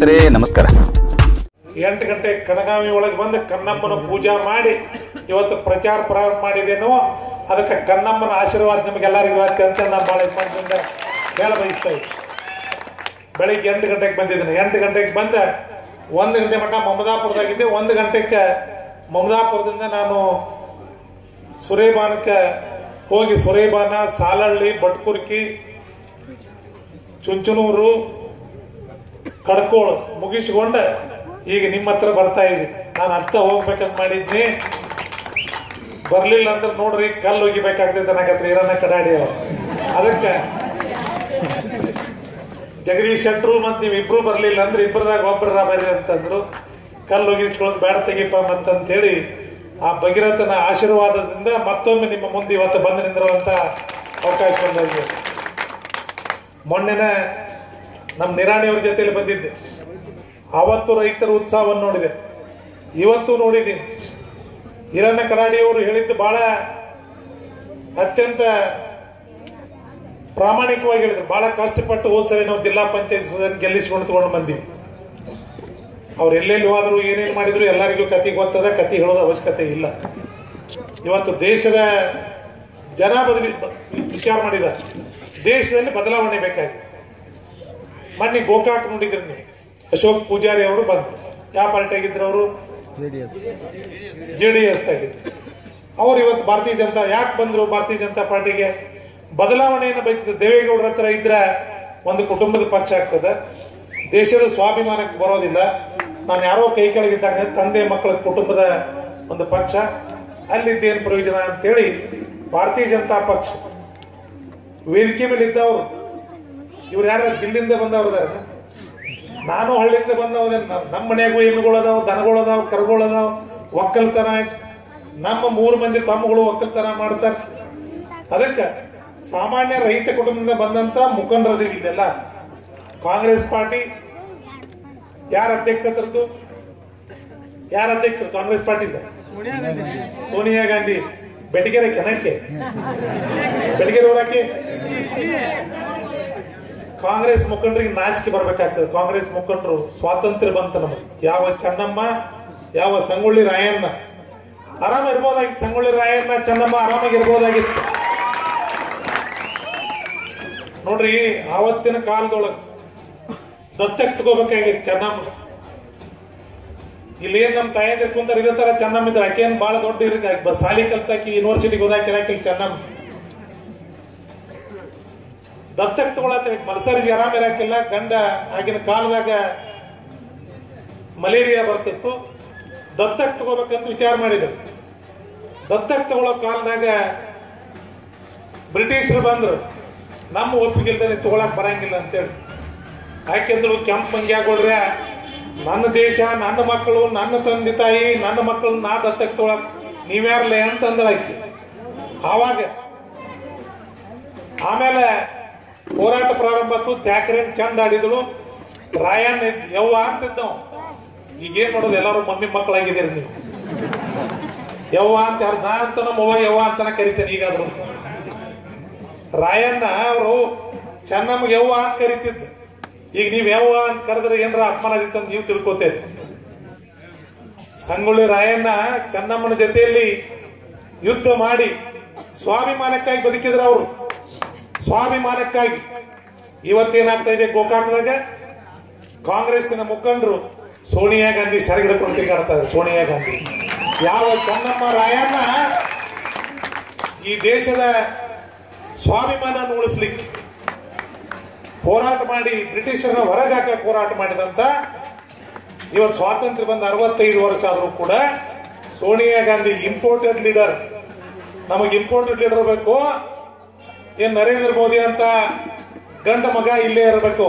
ಸ್ನೇಹಿತರೆ ನಮಸ್ಕಾರ ಎಂಟು ಗಂಟೆ ಕನಗಾಮಿ ಒಳಗೆ ಬಂದು ಕನ್ನಮ್ಮನ ಪೂಜಾ ಮಾಡಿ ಇವತ್ತು ಪ್ರಚಾರ ಪ್ರಾರಂಭ ಮಾಡಿದೇನೋ ಅದಕ್ಕೆ ಕನ್ನಮ್ಮನ ಆಶೀರ್ವಾದ ನಿಮಗೆಲ್ಲರಿಗೂ ಇವತ್ತು ಅಂತ ನಾನು ಭಾಳ ಇದ್ದಿಂದ ಹೇಳ ಬಯಸ್ತಾ ಇದ್ದೆ ಬೆಳಿಗ್ಗೆ ಎಂಟು ಗಂಟೆಗೆ ಬಂದಿದ್ದೀನಿ ಎಂಟು ಗಂಟೆಗೆ ಬಂದ ಒಂದು ಗಂಟೆ ಮಟ್ಟ ಮಮದಾಪುರದಾಗಿದ್ದೆ ಒಂದು ಗಂಟೆಗೆ ಮಮದಾಪುರದಿಂದ ನಾನು ಸುರೇಬಾನಕ್ಕೆ ಹೋಗಿ ಸುರೇಬಾನ ಸಾಲಹಳ್ಳಿ ಬಟ್ಕುರ್ಕಿ ಚುಂಚನೂರು ಕಡ್ಕೋಳು ಮುಗಿಸ್ಕೊಂಡ ಈಗ ನಿಮ್ಮ ಹತ್ರ ಬರ್ತಾ ಇದ್ದೀನಿ ನಾನು ಅರ್ಥ ಹೋಗ್ಬೇಕಂತ ಮಾಡಿದ್ನಿ ಬರ್ಲಿಲ್ಲ ಅಂದ್ರೆ ನೋಡ್ರಿ ಕಲ್ಲು ಒಗಿಬೇಕಾಗ್ತೈತೆ ನನಗತ್ರ ಇರೋನ ಕಡಾಡಿ ಅವ್ರು. ಅದಕ್ಕೆ ಜಗದೀಶ್ ಶೆಟ್ರು ಮತ್ತು ನೀವು ಇಬ್ರು ಬರ್ಲಿಲ್ಲ ಅಂದ್ರೆ ಇಬ್ಬರದಾಗ ಒಬ್ಬರ ಬರ್ರಿ ಅಂತಂದ್ರು ಕಲ್ಲು ಒಗಿಸ್ಕೊಳ್ಳೋದು ಬೇಡ ತೆಗಿಪ್ಪ ಮತ್ತಂತ ಹೇಳಿ ಆ ಭಗೀರಥನ ಆಶೀರ್ವಾದದಿಂದ ಮತ್ತೊಮ್ಮೆ ನಿಮ್ಮ ಮುಂದೆ ಇವತ್ತು ಬಂದು ನಿಂದಿರುವಂತ ಅವಕಾಶ ಬಂದಿದೆ ಮೊನ್ನೆನ ನಮ್ಮ ನಿರಾಣಿಯವ್ರ ಜೊತೆಲಿ ಬಂದಿದ್ದೆ ಅವತ್ತು ರೈತರ ಉತ್ಸಾಹವನ್ನು ನೋಡಿದೆ ಇವತ್ತು ನೋಡಿದ್ದೀನಿ ಹಿರಣ್ಣ ಕಡಾಡಿಯವರು ಹೇಳಿದ್ದು ಬಹಳ ಅತ್ಯಂತ ಪ್ರಾಮಾಣಿಕವಾಗಿ ಹೇಳಿದ್ರು ಬಹಳ ಕಷ್ಟಪಟ್ಟು ಹೋದ್ ಸರಿ ನಾವು ಜಿಲ್ಲಾ ಪಂಚಾಯತ್ ಸದಸ್ಯರನ್ನ ಗೆಲ್ಲಿಸ್ಕೊಂಡು ತಗೊಂಡು ಬಂದೀವಿ ಅವ್ರು ಎಲ್ಲೆಲ್ಲಿ ಹೋದ್ರು ಏನೇನು ಮಾಡಿದ್ರು ಎಲ್ಲರಿಗೂ ಕತೆ ಗೊತ್ತದ ಕತೆ ಹೇಳೋದು ಅವಶ್ಯಕತೆ ಇಲ್ಲ ಇವತ್ತು ದೇಶದ ಜನ ಬದಲಿ ವಿಚಾರ ಮಾಡಿದ್ದಾರೆ ದೇಶದಲ್ಲಿ ಬದಲಾವಣೆ ಬೇಕಾಗಿದೆ ಮೊನ್ನೆ ಗೋಕಾಕ್ ನೋಡಿದ್ರಿ ನೀವು ಅಶೋಕ್ ಪೂಜಾರಿ ಅವರು ಬಂದ್ರು ಯಾವ ಪಾರ್ಟಿಯಾಗಿದ್ರು ಅವರು ಜೆ ಡಿ ಎಸ್ ಆಗಿದ್ರು ಅವ್ರು ಇವತ್ತು ಭಾರತೀಯ ಜನತಾ ಯಾಕೆ ಬಂದ್ರು ಭಾರತೀಯ ಜನತಾ ಪಾರ್ಟಿಗೆ ಬದಲಾವಣೆಯನ್ನು ಬಯಸಿದ ದೇವೇಗೌಡರ ಹತ್ರ ಇದ್ರೆ ಒಂದು ಕುಟುಂಬದ ಪಕ್ಷ ಆಗ್ತದೆ ದೇಶದ ಸ್ವಾಭಿಮಾನಕ್ಕೆ ಬರೋದಿಲ್ಲ ನಾನು ಯಾರೋ ಕೈ ಕೆಳಗಿದ್ದಾಗ ತಂದೆ ಮಕ್ಕಳ ಕುಟುಂಬದ ಒಂದು ಪಕ್ಷ ಅಲ್ಲಿದ್ದೇನು ಪ್ರಯೋಜನ ಅಂತೇಳಿ ಭಾರತೀಯ ಜನತಾ ಪಕ್ಷ ವೇದಿಕೆ ಮೇಲೆ ಇದ್ದವರು ಇವ್ರು ಯಾರು ದಿಲ್ಲಿಂದ ಬಂದವ್ರು ಇದಾರೆ ನಾನು ಹಳ್ಳಿಯಿಂದ ಬಂದವ ನಮ್ಮ ಮನ್ಯಾಗೂ ಎಮ್ಮೆಗಳದಾವ ದನಗಳದಾವ ಕರುಗಳದಾವ ಒಕ್ಕಲ್ತನ ನಮ್ಮ ಮೂರು ಮಂದಿ ತಮ್ಮಗಳು ಒಕ್ಕಲ್ತನ ಮಾಡ್ತಾರೆ ಅದಕ್ಕೆ ಸಾಮಾನ್ಯ ರೈತ ಕುಟುಂಬದಿಂದ ಬಂದಂತ ಮುಖಂಡರದು ಇಲ್ಲೆಲ್ಲ ಕಾಂಗ್ರೆಸ್ ಪಾರ್ಟಿ ಯಾರ ಅಧ್ಯಕ್ಷರದ್ದು ಯಾರ ಅಧ್ಯಕ್ಷರು ಕಾಂಗ್ರೆಸ್ ಪಾರ್ಟಿಯಿಂದ ಸೋನಿಯಾ ಗಾಂಧಿ ಬೆಟಗೆರೆ ಕೆನಕ್ಕೆ ಬೆಟಗೆರೆ ಊರಾಕೆ ಕಾಂಗ್ರೆಸ್ ಮುಖಂಡರಿಗೆ ನಾಚಿಕೆ ಬರ್ಬೇಕಾಗ್ತದೆ ಕಾಂಗ್ರೆಸ್ ಮುಖಂಡರು ಸ್ವಾತಂತ್ರ್ಯ ಬಂತ ನಮಗೆ ಯಾವ ಚೆನ್ನಮ್ಮ ಯಾವ ಸಂಗೊಳ್ಳಿ ರಾಯಣ್ಣ ಆರಾಮ ಇರ್ಬೋದಾಗಿತ್ತು ಸಂಗೊಳ್ಳಿ ರಾಯಣ್ಣ ಚೆನ್ನಮ್ಮ ಆರಾಮಾಗಿ ಇರ್ಬೋದಾಗಿತ್ತು ನೋಡ್ರಿ ಆವತ್ತಿನ ಕಾಲದೊಳಗೆ ದತ್ತಕ್ ತಗೋಬೇಕಾಗಿತ್ತು ಚೆನ್ನಮ್ಮ ಇಲ್ಲಿ ಏನ್ ನಮ್ಮ ತಾಯಂದಿರ್ ಕುಂತಾರ ಇದೇ ತರ ಚೆನ್ನಮ್ಮ ಇದ್ರೆ ಆಕೇನ್ ಬಹಳ ದೊಡ್ಡ ಇರುತ್ತೆ ಸಾಲಿ ಕಲ್ತಾಕಿ ಯೂನಿವರ್ಸಿಟಿಗೆ ಹೋದಾಕಿ ಇರಾಕಿಲ್ ಚೆನ್ನಮ್ಮ ದತ್ತಕ್ ತಗೊಳತ್ತೇವೆ ಮನಸರಿಗೆ ಆರಾಮ ಇರಾಕಿಲ್ಲ ಗಂಡ ಆಗಿನ ಕಾಲದಾಗ ಮಲೇರಿಯಾ ಬರ್ತಿತ್ತು ದತ್ತಕ್ ತಗೋಬೇಕಂತ ವಿಚಾರ ಮಾಡಿದ್ರು ದತ್ತಕ್ ತಗೊಳ್ಳೋ ಕಾಲದಾಗ ಬ್ರಿಟಿಷರು ಬಂದ್ರು ನಮ್ಮ ಒಪ್ಪಿಗೆ ಇಲ್ದಾನೆ ತಗೊಳಕ್ ಬರಂಗಿಲ್ಲ ಅಂತೇಳಿ ಯಾಕೆಂದ್ರು ಕೆಂಪು ಮಂಗ್ಯಾಗೊಳ್ರೆ ನನ್ನ ದೇಶ ನನ್ನ ಮಕ್ಕಳು ನನ್ನ ತಂದೆ ತಾಯಿ ನನ್ನ ಮಕ್ಕಳನ್ನ ನಾ ದತ್ತಕ್ ತಗೊಳಕ್ ನೀವ್ಯಾರ್ಲೆ ಅಂತ ಅಂದಳಾಕಿ ಆವಾಗ ಆಮೇಲೆ ಹೋರಾಟ ಪ್ರಾರಂಭ ಆಯ್ತು ತ್ಯಾಕ್ರೇನ್ ಚಂದ ಆಡಿದಳು ರಾಯಣ್ಣ ಇದ್ದ- ಯವ್ವ ಅಂತಿದ್ದವ್ ಈಗೇನ್ ಮಾಡೋದು ಎಲ್ಲರೂ ಮಮ್ಮಿ ಮಕ್ಕಳಾಗಿದ್ದೀರಿ ನೀವು ಯವ್ವ ಅಂತ ಯಾರು ನಾ ಅಂತ ನಮ್ಮ ಅವ್ವ ಯವ್ವ ಅಂತಾನೆ ಕರಿತೇನೆ ಈಗಾದ್ರು ರಾಯಣ್ಣ ಅವರು ಚೆನ್ನಮ್ಮಗೆ ಯವ್ವ ಅಂತ ಕರಿತಿದ್ದ ಈಗ ನೀವ್ ಯವ್ವ ಅಂತ ಕರೆದ್ರೆ ಏನ್ರ ಅಪಮಾನ ಆದಿತ್ತು ಅಂತ ನೀವು ತಿಳ್ಕೊತೇರಿ ಸಂಗೊಳ್ಳಿ ರಾಯಣ್ಣ ಚೆನ್ನಮ್ಮನ ಜೊತೆಯಲ್ಲಿ ಯುದ್ಧ ಮಾಡಿ ಸ್ವಾಭಿಮಾನಕ್ಕಾಗಿ ಬದುಕಿದ್ರ ಅವರು ಸ್ವಾಭಿಮಾನಕ್ಕಾಗಿ ಇವತ್ತೇನಾಗ್ತಾ ಇದೆ ಗೋಕಾಕದಾಗ ಕಾಂಗ್ರೆಸ್ಸಿನ ಮುಖಂಡರು ಸೋನಿಯಾ ಗಾಂಧಿ ಸೆರಗಿಡ್ಕೊಂಡು ತಿರುಗಾಡ್ತಾ ಇದ್ದಾರೆ ಸೋನಿಯಾ ಗಾಂಧಿ ಯಾವ ಚೆನ್ನಮ್ಮ ರಾಯಣ್ಣ ಈ ದೇಶದ ಸ್ವಾಭಿಮಾನ ಉಳಿಸ್ಲಿಕ್ಕೆ ಹೋರಾಟ ಮಾಡಿ ಬ್ರಿಟಿಷರನ್ನ ಹೊರಗಾಕಕ್ಕೆ ಹೋರಾಟ ಮಾಡಿದಂತ ಇವತ್ತು ಸ್ವಾತಂತ್ರ್ಯ ಬಂದ ಅರವತ್ತೈದು ವರ್ಷ ಆದರೂ ಕೂಡ ಸೋನಿಯಾ ಗಾಂಧಿ ಇಂಪೋರ್ಟೆಡ್ ಲೀಡರ್ ನಮಗೆ ಇಂಪೋರ್ಟೆಡ್ ಲೀಡರ್ ಬೇಕು ಏನ್ ನರೇಂದ್ರ ಮೋದಿ ಅಂತ ಗಂಡ ಮಗ ಇಲ್ಲೇ ಇರಬೇಕು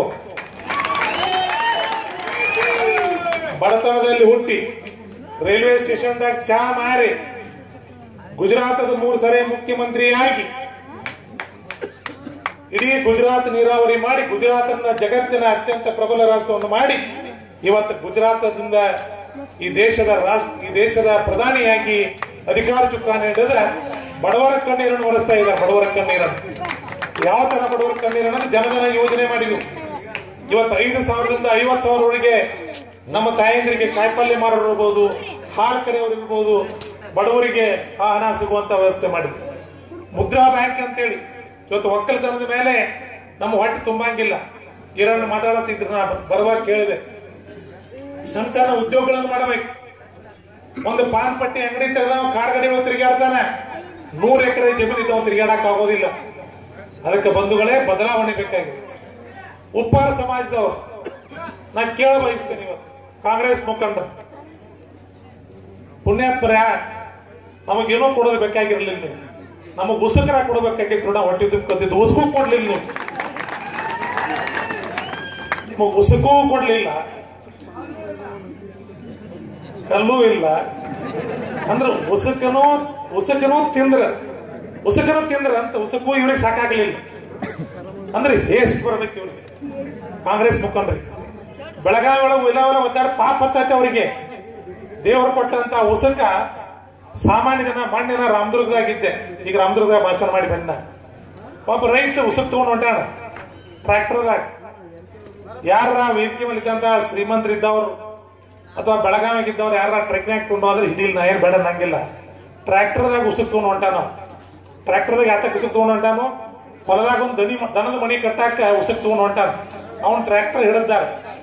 ಬಡತನದಲ್ಲಿ ಹುಟ್ಟಿ ರೈಲ್ವೆ ಸ್ಟೇಷನ್ದಾಗ ಚಾ ಮಾರಿ ಗುಜರಾತದ ಮೂರು ಸರಿ ಮುಖ್ಯಮಂತ್ರಿಯಾಗಿ ಇಡೀ ಗುಜರಾತ್ ನೀರಾವರಿ ಮಾಡಿ ಗುಜರಾತನ್ನ ಜಗತ್ತಿನ ಅತ್ಯಂತ ಪ್ರಬಲ ರಾಷ್ಟ್ರವನ್ನು ಮಾಡಿ ಇವತ್ತು ಗುಜರಾತದಿಂದ ಈ ದೇಶದ ರಾಷ್ಟ್ರ ಈ ದೇಶದ ಪ್ರಧಾನಿಯಾಗಿ ಅಧಿಕಾರ ಚುಕ್ಕಾಣಿ ಹಿಡಿದ ಬಡವರ ಕಣ್ಣೀರನ್ನು ಒರೆಸ್ತಾ ಇದ್ದಾರೆ ಬಡವರ ಕಣ್ಣೀರನ್ನು ಯಾವ ತರ ಬಡವರ ಕಣ್ಣೀರನ್ನು ಜನಧನ ಯೋಜನೆ ಮಾಡಿದ್ವು ಇವತ್ತು ಐದು ಸಾವಿರದಿಂದ ಐವತ್ತು ಸಾವಿರವರೆಗೆ ನಮ್ಮ ತಾಯಂದ್ರಿಗೆ ಕಾಯಿಪಲ್ಯ ಮಾರೋರು ಇರ್ಬೋದು ಹಾಲು ಕರೆಯವರು ಇರ್ಬೋದು ಬಡವರಿಗೆ ಆ ಹಣ ಸಿಗುವಂತ ವ್ಯವಸ್ಥೆ ಮಾಡಿದ್ರು ಮುದ್ರಾ ಬ್ಯಾಂಕ್ ಅಂತೇಳಿ ಇವತ್ತು ಒಕ್ಕಲತನದ ಮೇಲೆ ನಮ್ಮ ಹೊಟ್ಟೆ ತುಂಬಂಗಿಲ್ಲ ಇರನ್ನು ಮಾತಾಡತ್ತಿದ್ರು ನಾ ಬರುವಾಗ ಕೇಳಿದೆ ಸಣ್ಣ ಸಣ್ಣ ಉದ್ಯೋಗಗಳನ್ನು ಮಾಡಬೇಕು ಒಂದು ಪಾನ್ ಪಟ್ಟಿ ಅಂಗಡಿ ತೆಗೆದವ ಕಾರ್ ಗಾಡಿಗಳು ತಿರುಗಾಡ್ತಾನೆ ನೂರು ಎಕರೆ ಜಮೀನು ಇದ್ದವ ತಿರುಗಾಡಕ್ ಆಗೋದಿಲ್ಲ ಅದಕ್ಕೆ ಬಂಧುಗಳೇ ಬದಲಾವಣೆ ಬೇಕಾಗಿದೆ ಉಪ್ಪಾರ ಸಮಾಜದವರು ನಾ ಕೇಳ ಬಯಸ್ತೇನೆ ಇವತ್ತು ಕಾಂಗ್ರೆಸ್ ಮುಖಂಡರು ಪುಣ್ಯಾತ್ಮರ ನಮಗೇನೋ ಕೊಡೋದು ಬೇಕಾಗಿರ್ಲಿಲ್ಲ ನೀವು ನಮಗ್ ಉಸುಕರ ಕೊಡಬೇಕಾಗಿತ್ತು ನಾವು ಹೊಟ್ಟೆ ತುಂಬಿದ್ದು ಉಸುಕು ಕೊಡ್ಲಿಲ್ಲ ನೀವು ನಿಮಗ್ ಉಸುಕೂ ಕೊಡ್ಲಿಲ್ಲ ಕಲ್ಲೂ ಇಲ್ಲ ಅಂದ್ರೆ ಉಸುಕನೂ ಉಸುಕನೂ ತಿಂದ್ರ ಉಸುಕನೂ ತಿಂದ್ರ ಅಂತ ಉಸುಕು ಇವ್ರಿಗೆ ಸಾಕಾಗ್ಲಿಲ್ಲ ಅಂದ್ರೆ ಹೇಸ್ ಬರ್ಬೇಕು ಇವ್ರಿಗೆ ಕಾಂಗ್ರೆಸ್ ಮುಖಂಡ್ರಿಗೆ ಬೆಳಗಾವಿ ಒಳಗೆ ಇಲಾವಲ ಒದ್ದಾಡ ಪಾಪ ಹತ್ತೈತೆ ಅವರಿಗೆ ದೇವರು ಕೊಟ್ಟಂತ ಉಸುಕ ಸಾಮಾನ್ಯ ಜನ ಮಣ್ಣಿನ ರಾಮದುರ್ಗದಾಗಿದ್ದೆ ಈಗ ರಾಮದುರ್ಗದಾಗ ಭಾಷಣ ಮಾಡಿ ಬಂದ ಒಬ್ಬ ರೈತ ಉಸುಕ್ ತಗೊಂಡು ಹೊಂಟಾಣ ಟ್ರ್ಯಾಕ್ಟರ್ದಾಗ ಯಾರ ವೇದಿಕೆ ಮೇಲೆ ಇದ್ದಂತ ಶ್ರೀಮಂತರಿದ್ದವರು ಅಥವಾ ಬೆಳಗಾವಿಗೆ ಇದ್ದವ್ರು ಯಾರ ಟ್ರೆಕ್ನಾಗ ಕೊಂಡು ಹೋದ್ರೆ ಹಿಡಿಲ್ ನಾ ಏನ್ ಬೇಡ ನಂಗಿಲ್ಲ ಟ್ರ್ಯಾಕ್ಟರ್ದಾಗ ಉಸುಕ್ ತಗೊಂಡು ಹೊಂಟಾನು ಟ್ರ್ಯಾಕ್ಟರ್ದಾಗ ಯಾತಕ್ಕೆ ಉಸುಕ್ ತಗೊಂಡು ಹೊಂಟಾನು ಹೊಲದಾಗ ಒಂದು ದನಿ ದನದ ಮಣಿ ಕಟ್ಟಾಕ ಉಸುಕ್ ತಗೊಂಡು ಹೊಂಟಾನ ಅವನ್ ಟ್ರ್ಯಾಕ್ಟರ್ ಹಿಡಿದಾರ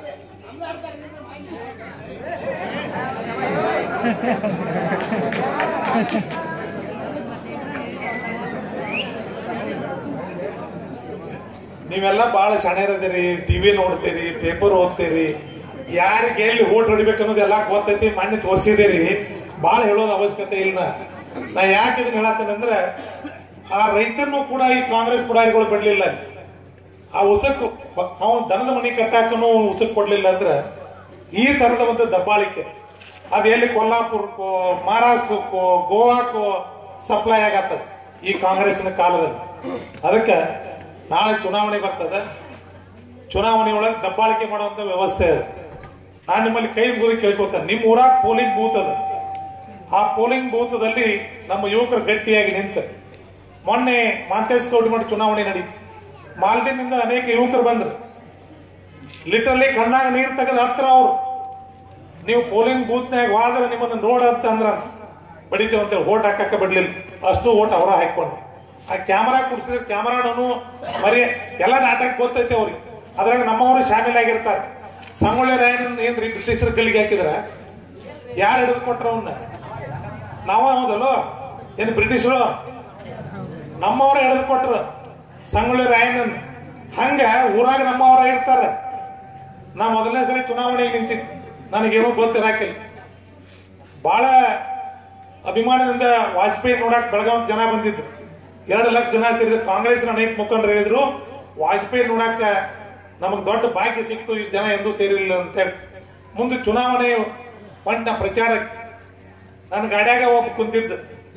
ನೀವೆಲ್ಲ ಬಹಳ ಶಾಣ್ಯರದಿರಿ ಟಿವಿ ನೋಡ್ತೀರಿ ಪೇಪರ್ ಓದ್ತೀರಿ ಯಾರಿಗೆ ಎಲ್ಲಿ ಓಟ್ ಹೊಡಿಬೇಕು ಅನ್ನೋದು ಎಲ್ಲ ಗೊತ್ತೈತಿ ಮಣ್ಣು ತೋರಿಸಿದಿರಿ ಬಹಳ ಹೇಳೋದು ಅವಶ್ಯಕತೆ ಇಲ್ಲ ನಾ ಯಾಕೆ ಇದನ್ನ ಹೇಳತ್ತೇನೆ ಅಂದ್ರೆ ಆ ರೈತರನ್ನು ಕೂಡ ಈ ಕಾಂಗ್ರೆಸ್ ಪುಡಾರಿಗಳು ಬಿಡ್ಲಿಲ್ಲ ಆ ಉಸಕ್ ಅವನು ದನದ ಮನಿ ಕಟ್ಟಾಕನು ಉಸಕ್ ಕೊಡ್ಲಿಲ್ಲ ಅಂದ್ರೆ ಈ ತರದ ಒಂದು ದಬ್ಬಾಳಿಕೆ ಅದು ಎಲ್ಲಿ ಕೊಲ್ಲಾಪುರಕ್ಕೋ ಮಹಾರಾಷ್ಟ್ರಕ್ಕೋ ಗೋವಾಕ್ಕೋ ಸಪ್ಲೈ ಆಗತ್ತದ ಈ ಕಾಂಗ್ರೆಸ್ನ ಕಾಲದಲ್ಲಿ ಅದಕ್ಕೆ ನಾಳೆ ಚುನಾವಣೆ ಬರ್ತದೆ ಚುನಾವಣೆ ಒಳಗೆ ದಬ್ಬಾಳಿಕೆ ಮಾಡುವಂತ ವ್ಯವಸ್ಥೆ ಇದೆ ನಾನು ನಿಮ್ಮಲ್ಲಿ ಕೈ ಮುಗಿದು ಕೇಳ್ಕೊತೇನೆ ನಿಮ್ಮ ಊರಾಗ ಪೋಲಿಂಗ್ ಬೂತ್ ಅದ ಆ ಪೋಲಿಂಗ್ ಬೂತದಲ್ಲಿ ನಮ್ಮ ಯುವಕರು ಗಟ್ಟಿಯಾಗಿ ನಿಂತು ಮೊನ್ನೆ ಮಾಂತೇಶ್ ಗೌಡಮಠ ಚುನಾವಣೆ ನಡಿ ಮಾಲ್ದಿನಿಂದ ಅನೇಕ ಯುವಕರು ಬಂದ್ರು ಲಿಟರ್ಲಿ ಕಣ್ಣಾಗ ನೀರು ತೆಗೆದು ಹತ್ರ ಅವ್ರು ನೀವು ಪೋಲಿಂಗ್ ಬೂತ್ನಾಗ ಹೋದ್ರೆ ನಿಮ್ಮನ್ನ ನೋಡ ಅಂತ ಅಂದ್ರ ಬಡಿತೇವೆ ಅಂತೇಳಿ ಓಟ್ ಹಾಕಕ್ಕೆ ಬಿಡ್ಲಿಲ್ಲ ಅಷ್ಟು ಓಟ್ ಅವರ ಹಾಕೊಂಡು ಆ ಕ್ಯಾಮರಾ ಕುಡಿಸಿದ್ರೆ ಕ್ಯಾಮರಾನು ಮರಿ ಎಲ್ಲ ನಾಟಕ ಗೊತ್ತೈತೆ ಅವ್ರಿಗೆ ಅದ್ರಾಗ ನಮ್ಮವರು ಶಾಮೀಲ್ ಆಗಿರ್ತಾರೆ ಸಂಗೊಳ್ಳಿ ರಾಯನ ಏನ್ರಿ ಬ್ರಿಟಿಷರ ಗಲ್ಲಿಗೆ ಹಾಕಿದ್ರ ಯಾರು ಹಿಡಿದು ಕೊಟ್ರ ಅವನ್ನ ನಾವ ಹೌದಲ್ಲೋ ಏನು ಬ್ರಿಟಿಷರು ನಮ್ಮವ್ರ ಹಿಡಿದು ಕೊಟ್ರು ಸಂಗೊಳ್ಳಿ ರಾಯಣ್ಣನ್ ಹಂಗ ಊರಾಗ ನಮ್ಮವ್ರ ಇರ್ತಾರ ನಾ ಮೊದಲನೇ ಸರಿ ಚುನಾವಣೆಗೆ ನಿಂತಿದ್ದು ನನಗೇನೋ ಗೊತ್ತಿರಾಕಿಲ್ಲ ಬಹಳ ಅಭಿಮಾನದಿಂದ ವಾಜಪೇಯಿ ನೋಡಕ್ ಬೆಳಗಾವಿ ಜನ ಬಂದಿದ್ರು ಎರಡು ಲಕ್ಷ ಜನ ಸೇರಿದ ಕಾಂಗ್ರೆಸ್ನ ಅನೇಕ ಮುಖಂಡರು ಹೇಳಿದ್ರು ವಾಜಪೇಯಿ ನೋಡಾಕ ನಮಗ್ ದೊಡ್ಡ ಭಾಗ್ಯ ಸಿಕ್ತು ಇಷ್ಟು ಜನ ಎಂದೂ ಸೇರಿರಲಿಲ್ಲ ಅಂತೇಳಿ ಮುಂದೆ ಚುನಾವಣೆ ಹೊಂಟ ಪ್ರಚಾರಕ್ಕೆ ನನ್ನ ಗಾಡ್ಯಾಗ ಒಬ್ಬ ಕುಂತಿದ್ದ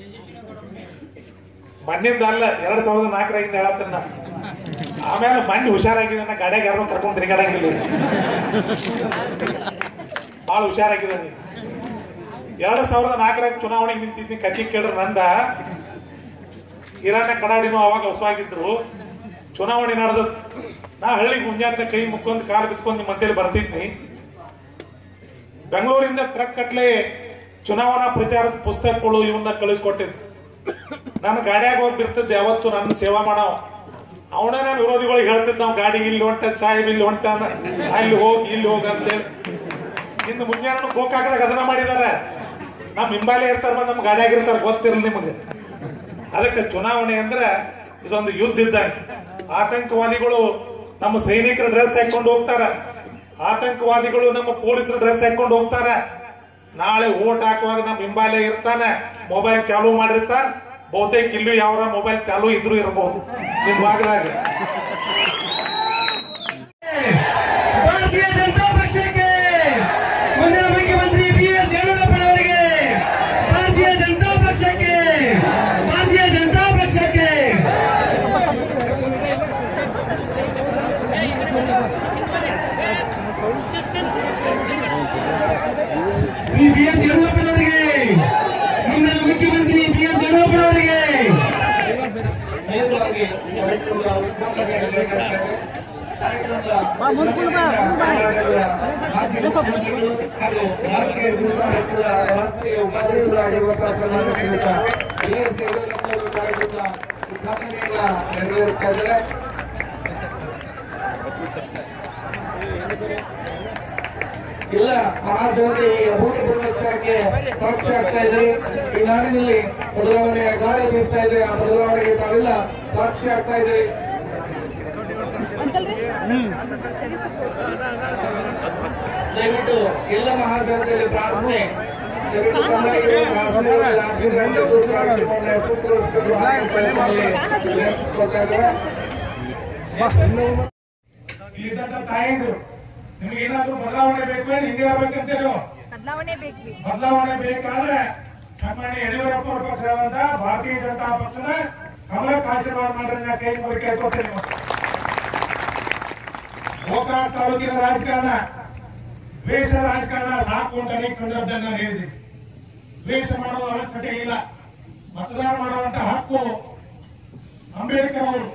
ಮಣ್ಣಿಂದ ಅಲ್ಲ ಎರಡ್ ಸಾವಿರದ ನಾಲ್ಕರಾಗಿಂದ ಹೇಳತ್ತನ್ನ ಆಮೇಲೆ ಮಣ್ಣು ಹುಷಾರಾಗಿದೆ ನನ್ನ ಗಾಡ್ಯಾಗ ಯಾರೋ ಕರ್ಕೊಂಡು ತಿರುಗಾಡಂಗಿಲ್ಲ ಈಗ. ಭಾಳ ಹುಷಾರಾಗಿದೆ ನೀನು ಎರಡ್ ಸಾವಿರದ ನಾಲ್ಕರಾಗ ಚುನಾವಣೆಗೆ ನಿಂತಿದ್ನಿ ಕತ್ತಿ ಕೇಳ್ರ ನಂದ ಹಿರಣ್ಯ ಕಡಾಡಿನೂ ಅವಾಗ ಹೊಸವಾಗಿದ್ರು ಚುನಾವಣೆ ನಡೆದ ನಾ ಹಳ್ಳಿಗೆ ಮುಂಜಾನೆ ಕೈ ಮುಕ್ಕೊಂಡ್ ಕಾಲು ಬಿತ್ಕೊಂಡ್ ನಿಮ್ಮ ಮಧ್ಯದಲ್ಲಿ ಬರ್ತಿದ್ನಿ ಬೆಂಗಳೂರಿಂದ ಟ್ರಕ್ ಕಟ್ಲೆ ಚುನಾವಣಾ ಪ್ರಚಾರದ ಪುಸ್ತಕಗಳು ಇವನ್ನ ಕಳಿಸ್ಕೊಟ್ಟಿದ್ದು ನನ್ನ ಗಾಡಿಯಾಗ ಹೋಗ್ಬಿರ್ತಿದ್ದೆ ಯಾವತ್ತು ನನ್ನ ಸೇವಾ ಮಾಡವ ಅವನೇ ನಾನು ವಿರೋಧಿಗಳಿಗೆ ಹೇಳ್ತಿದ್ದ ನಾವು ಗಾಡಿ ಇಲ್ಲಿ ಹೊಂಟ ಸಾಹೇಬ್ ಇಲ್ಲಿ ಹೊಂಟಾನ ಅಲ್ಲಿ ಹೋಗಿ ಇಲ್ಲಿ ಹೋಗ ಅಂತೇಳಿ ಇನ್ನು ಮುಂಜಾನೆ ಗೋಕಾಕದಾಗ ಅದನ್ನ ಮಾಡಿದಾರೆ ನಮ್ಮ ಹಿಂಬಾಲೆ ಇರ್ತಾರ ಬಂದ್ ನಮ್ಮ ಗಾಡಿಯಾಗ ಇರ್ತಾರ ಗೊತ್ತಿರಲ್ಲ ನಿಮಗೆ ಅದಕ್ಕೆ ಚುನಾವಣೆ ಅಂದ್ರೆ ಇದೊಂದು ಯುದ್ಧ ಇದ್ದಂಗೆ ಆತಂಕವಾದಿಗಳು ನಮ್ಮ ಸೈನಿಕರ ಡ್ರೆಸ್ ಹಾಕೊಂಡು ಹೋಗ್ತಾರ ಆತಂಕವಾದಿಗಳು ನಮ್ಮ ಪೊಲೀಸರ ಡ್ರೆಸ್ ಹಾಕೊಂಡು ಹೋಗ್ತಾರ ನಾಳೆ ಓಟ್ ಹಾಕುವಾಗ ನಮ್ಮ ಹಿಂಬಾಲೆ ಇರ್ತಾನೆ ಮೊಬೈಲ್ ಚಾಲೂ ಮಾಡಿರ್ತಾರ ಬಹುತೇಕ ಇಲ್ಲೂ ಯಾವ ಮೊಬೈಲ್ ಚಾಲೂ ಇದ್ರು ಇರಬಹುದು ನಿಮ್ ಬಾಗಿಲಾಗ ಭಾರತೀಯ ಜನತಾ ಪಕ್ಷಕ್ಕೆ ಮುಂದಿನ ಮುಖ್ಯಮಂತ್ರಿ ಬಿ ಎಸ್ ಯಡಿಯೂರಪ್ಪನವರಿಗೆ ಭಾರತೀಯ ಜನತಾ ಪಕ್ಷಕ್ಕೆ ಭಾರತೀಯ ಜನತಾ ಪಕ್ಷಕ್ಕೆ ಶ್ರೀ ಬಿ ಎಸ್ ಯಡಿಯೂರಪ್ಪನವರಿಗೆ ಮುಂದಿನ ಮುಖ್ಯಮಂತ್ರಿ ಬಿ ಎಸ್ ಯಡಿಯೂರಪ್ಪನವರಿಗೆ ಮಾಜಿ ಮುಖ್ಯಮಂತ್ರಿಗಳು ಹಾಗೂ ಭಾರತೀಯ ಜನತಾ ಪಕ್ಷದ ರಾಷ್ಟ್ರೀಯ ಉಪಾಧ್ಯಕ್ಷರಾಗಿರುವಂತಹ ಸನ್ಮಾನ್ಯ ಶ್ರೀಯುತ ಬಿ ಎಸ್ ಯಡಿಯೂರಪ್ಪನವರು ಕಾರ್ಯಕ್ರಮದ ಉದ್ಘಾಟನೆಯನ್ನ ನೆರವೇರಿಸ್ತಾ ಇದ್ದಾರೆ ಇಲ್ಲ ಮಹಾಜನತೆ ಈ ಅಭೂತಪೂರ್ವ ಕ್ಷಣಕ್ಕೆ ಸಾಕ್ಷಿ ಆಗ್ತಾ ಇದ್ರಿ ಈ ನಾಡಿನಲ್ಲಿ ಬದಲಾವಣೆಯ ಗಾಳಿ ಬೀಸ್ತಾ ಇದೆ ಆ ಬದಲಾವಣೆಗೆ ತಾವೆಲ್ಲ ಸಾಕ್ಷಿ ಆಗ್ತಾ ಇದ್ದೀರಿ ದಯವಿಟ್ಟು ಎಲ್ಲ ಮಹಾಜನತೆಯಲ್ಲಿ ಪ್ರಾರ್ಥನೆ ದಯವಿಟ್ಟು ತಮ್ಮೆಲ್ಲರಿಗೂ ರಾಷ್ಟ್ರೀಯ ಆಶೀರ್ವಾದ ಉತ್ತರಾಖಂಡ್ ಹೆಸರುಗೊಳಿಸಿಕೊಂಡು ಹಾಗೆ ವಿನಂತಿಸ್ಕೊಳ್ತಾ ಇದ್ದಾರೆ. ಇಲ್ಲಿದ್ದಂತ ತಾಯಂದ್ರು ನಿಮ್ಗೆ ಏನಾದ್ರೂ ಬದಲಾವಣೆ ಬೇಕು ಏನು ಹಿಂಗೆ ಇರ್ಬೇಕಂತ ನೀವು ಬದಲಾವಣೆ ಬೇಕ್ರಿ ಬದಲಾವಣೆ ಬೇಕಾದ್ರೆ ಸನ್ಮಾನ್ಯ ಯಡಿಯೂರಪ್ಪ ಅವರ ಪಕ್ಷವಾದಂತ ಭಾರತೀಯ ಜನತಾ ಪಕ್ಷದ ಕಮಲಕ್ಕೆ ಆಶೀರ್ವಾದ ಮಾಡ್ರಿ ನಾ ಕೈ ಮುಗಿ ಕೇಳ್ಕೊತೇನೆ ಇವತ್ತು. ಗೋಕಾಕ್ ತಾಲೂಕಿನ ರಾಜಕಾರಣ ದ್ವೇಷದ ರಾಜಕಾರಣ ಸಾಕು ಅಂತ ಅನೇಕ ಸಂದರ್ಭದಲ್ಲಿ ನಾನು ಹೇಳಿದ್ದೀನಿ ದ್ವೇಷ ಮಾಡೋದು ಅವಶ್ಯಕತೆ ಇಲ್ಲ ಮತದಾನ ಮಾಡುವಂತ ಹಕ್ಕು ಅಂಬೇಡ್ಕರ್ ಅವರು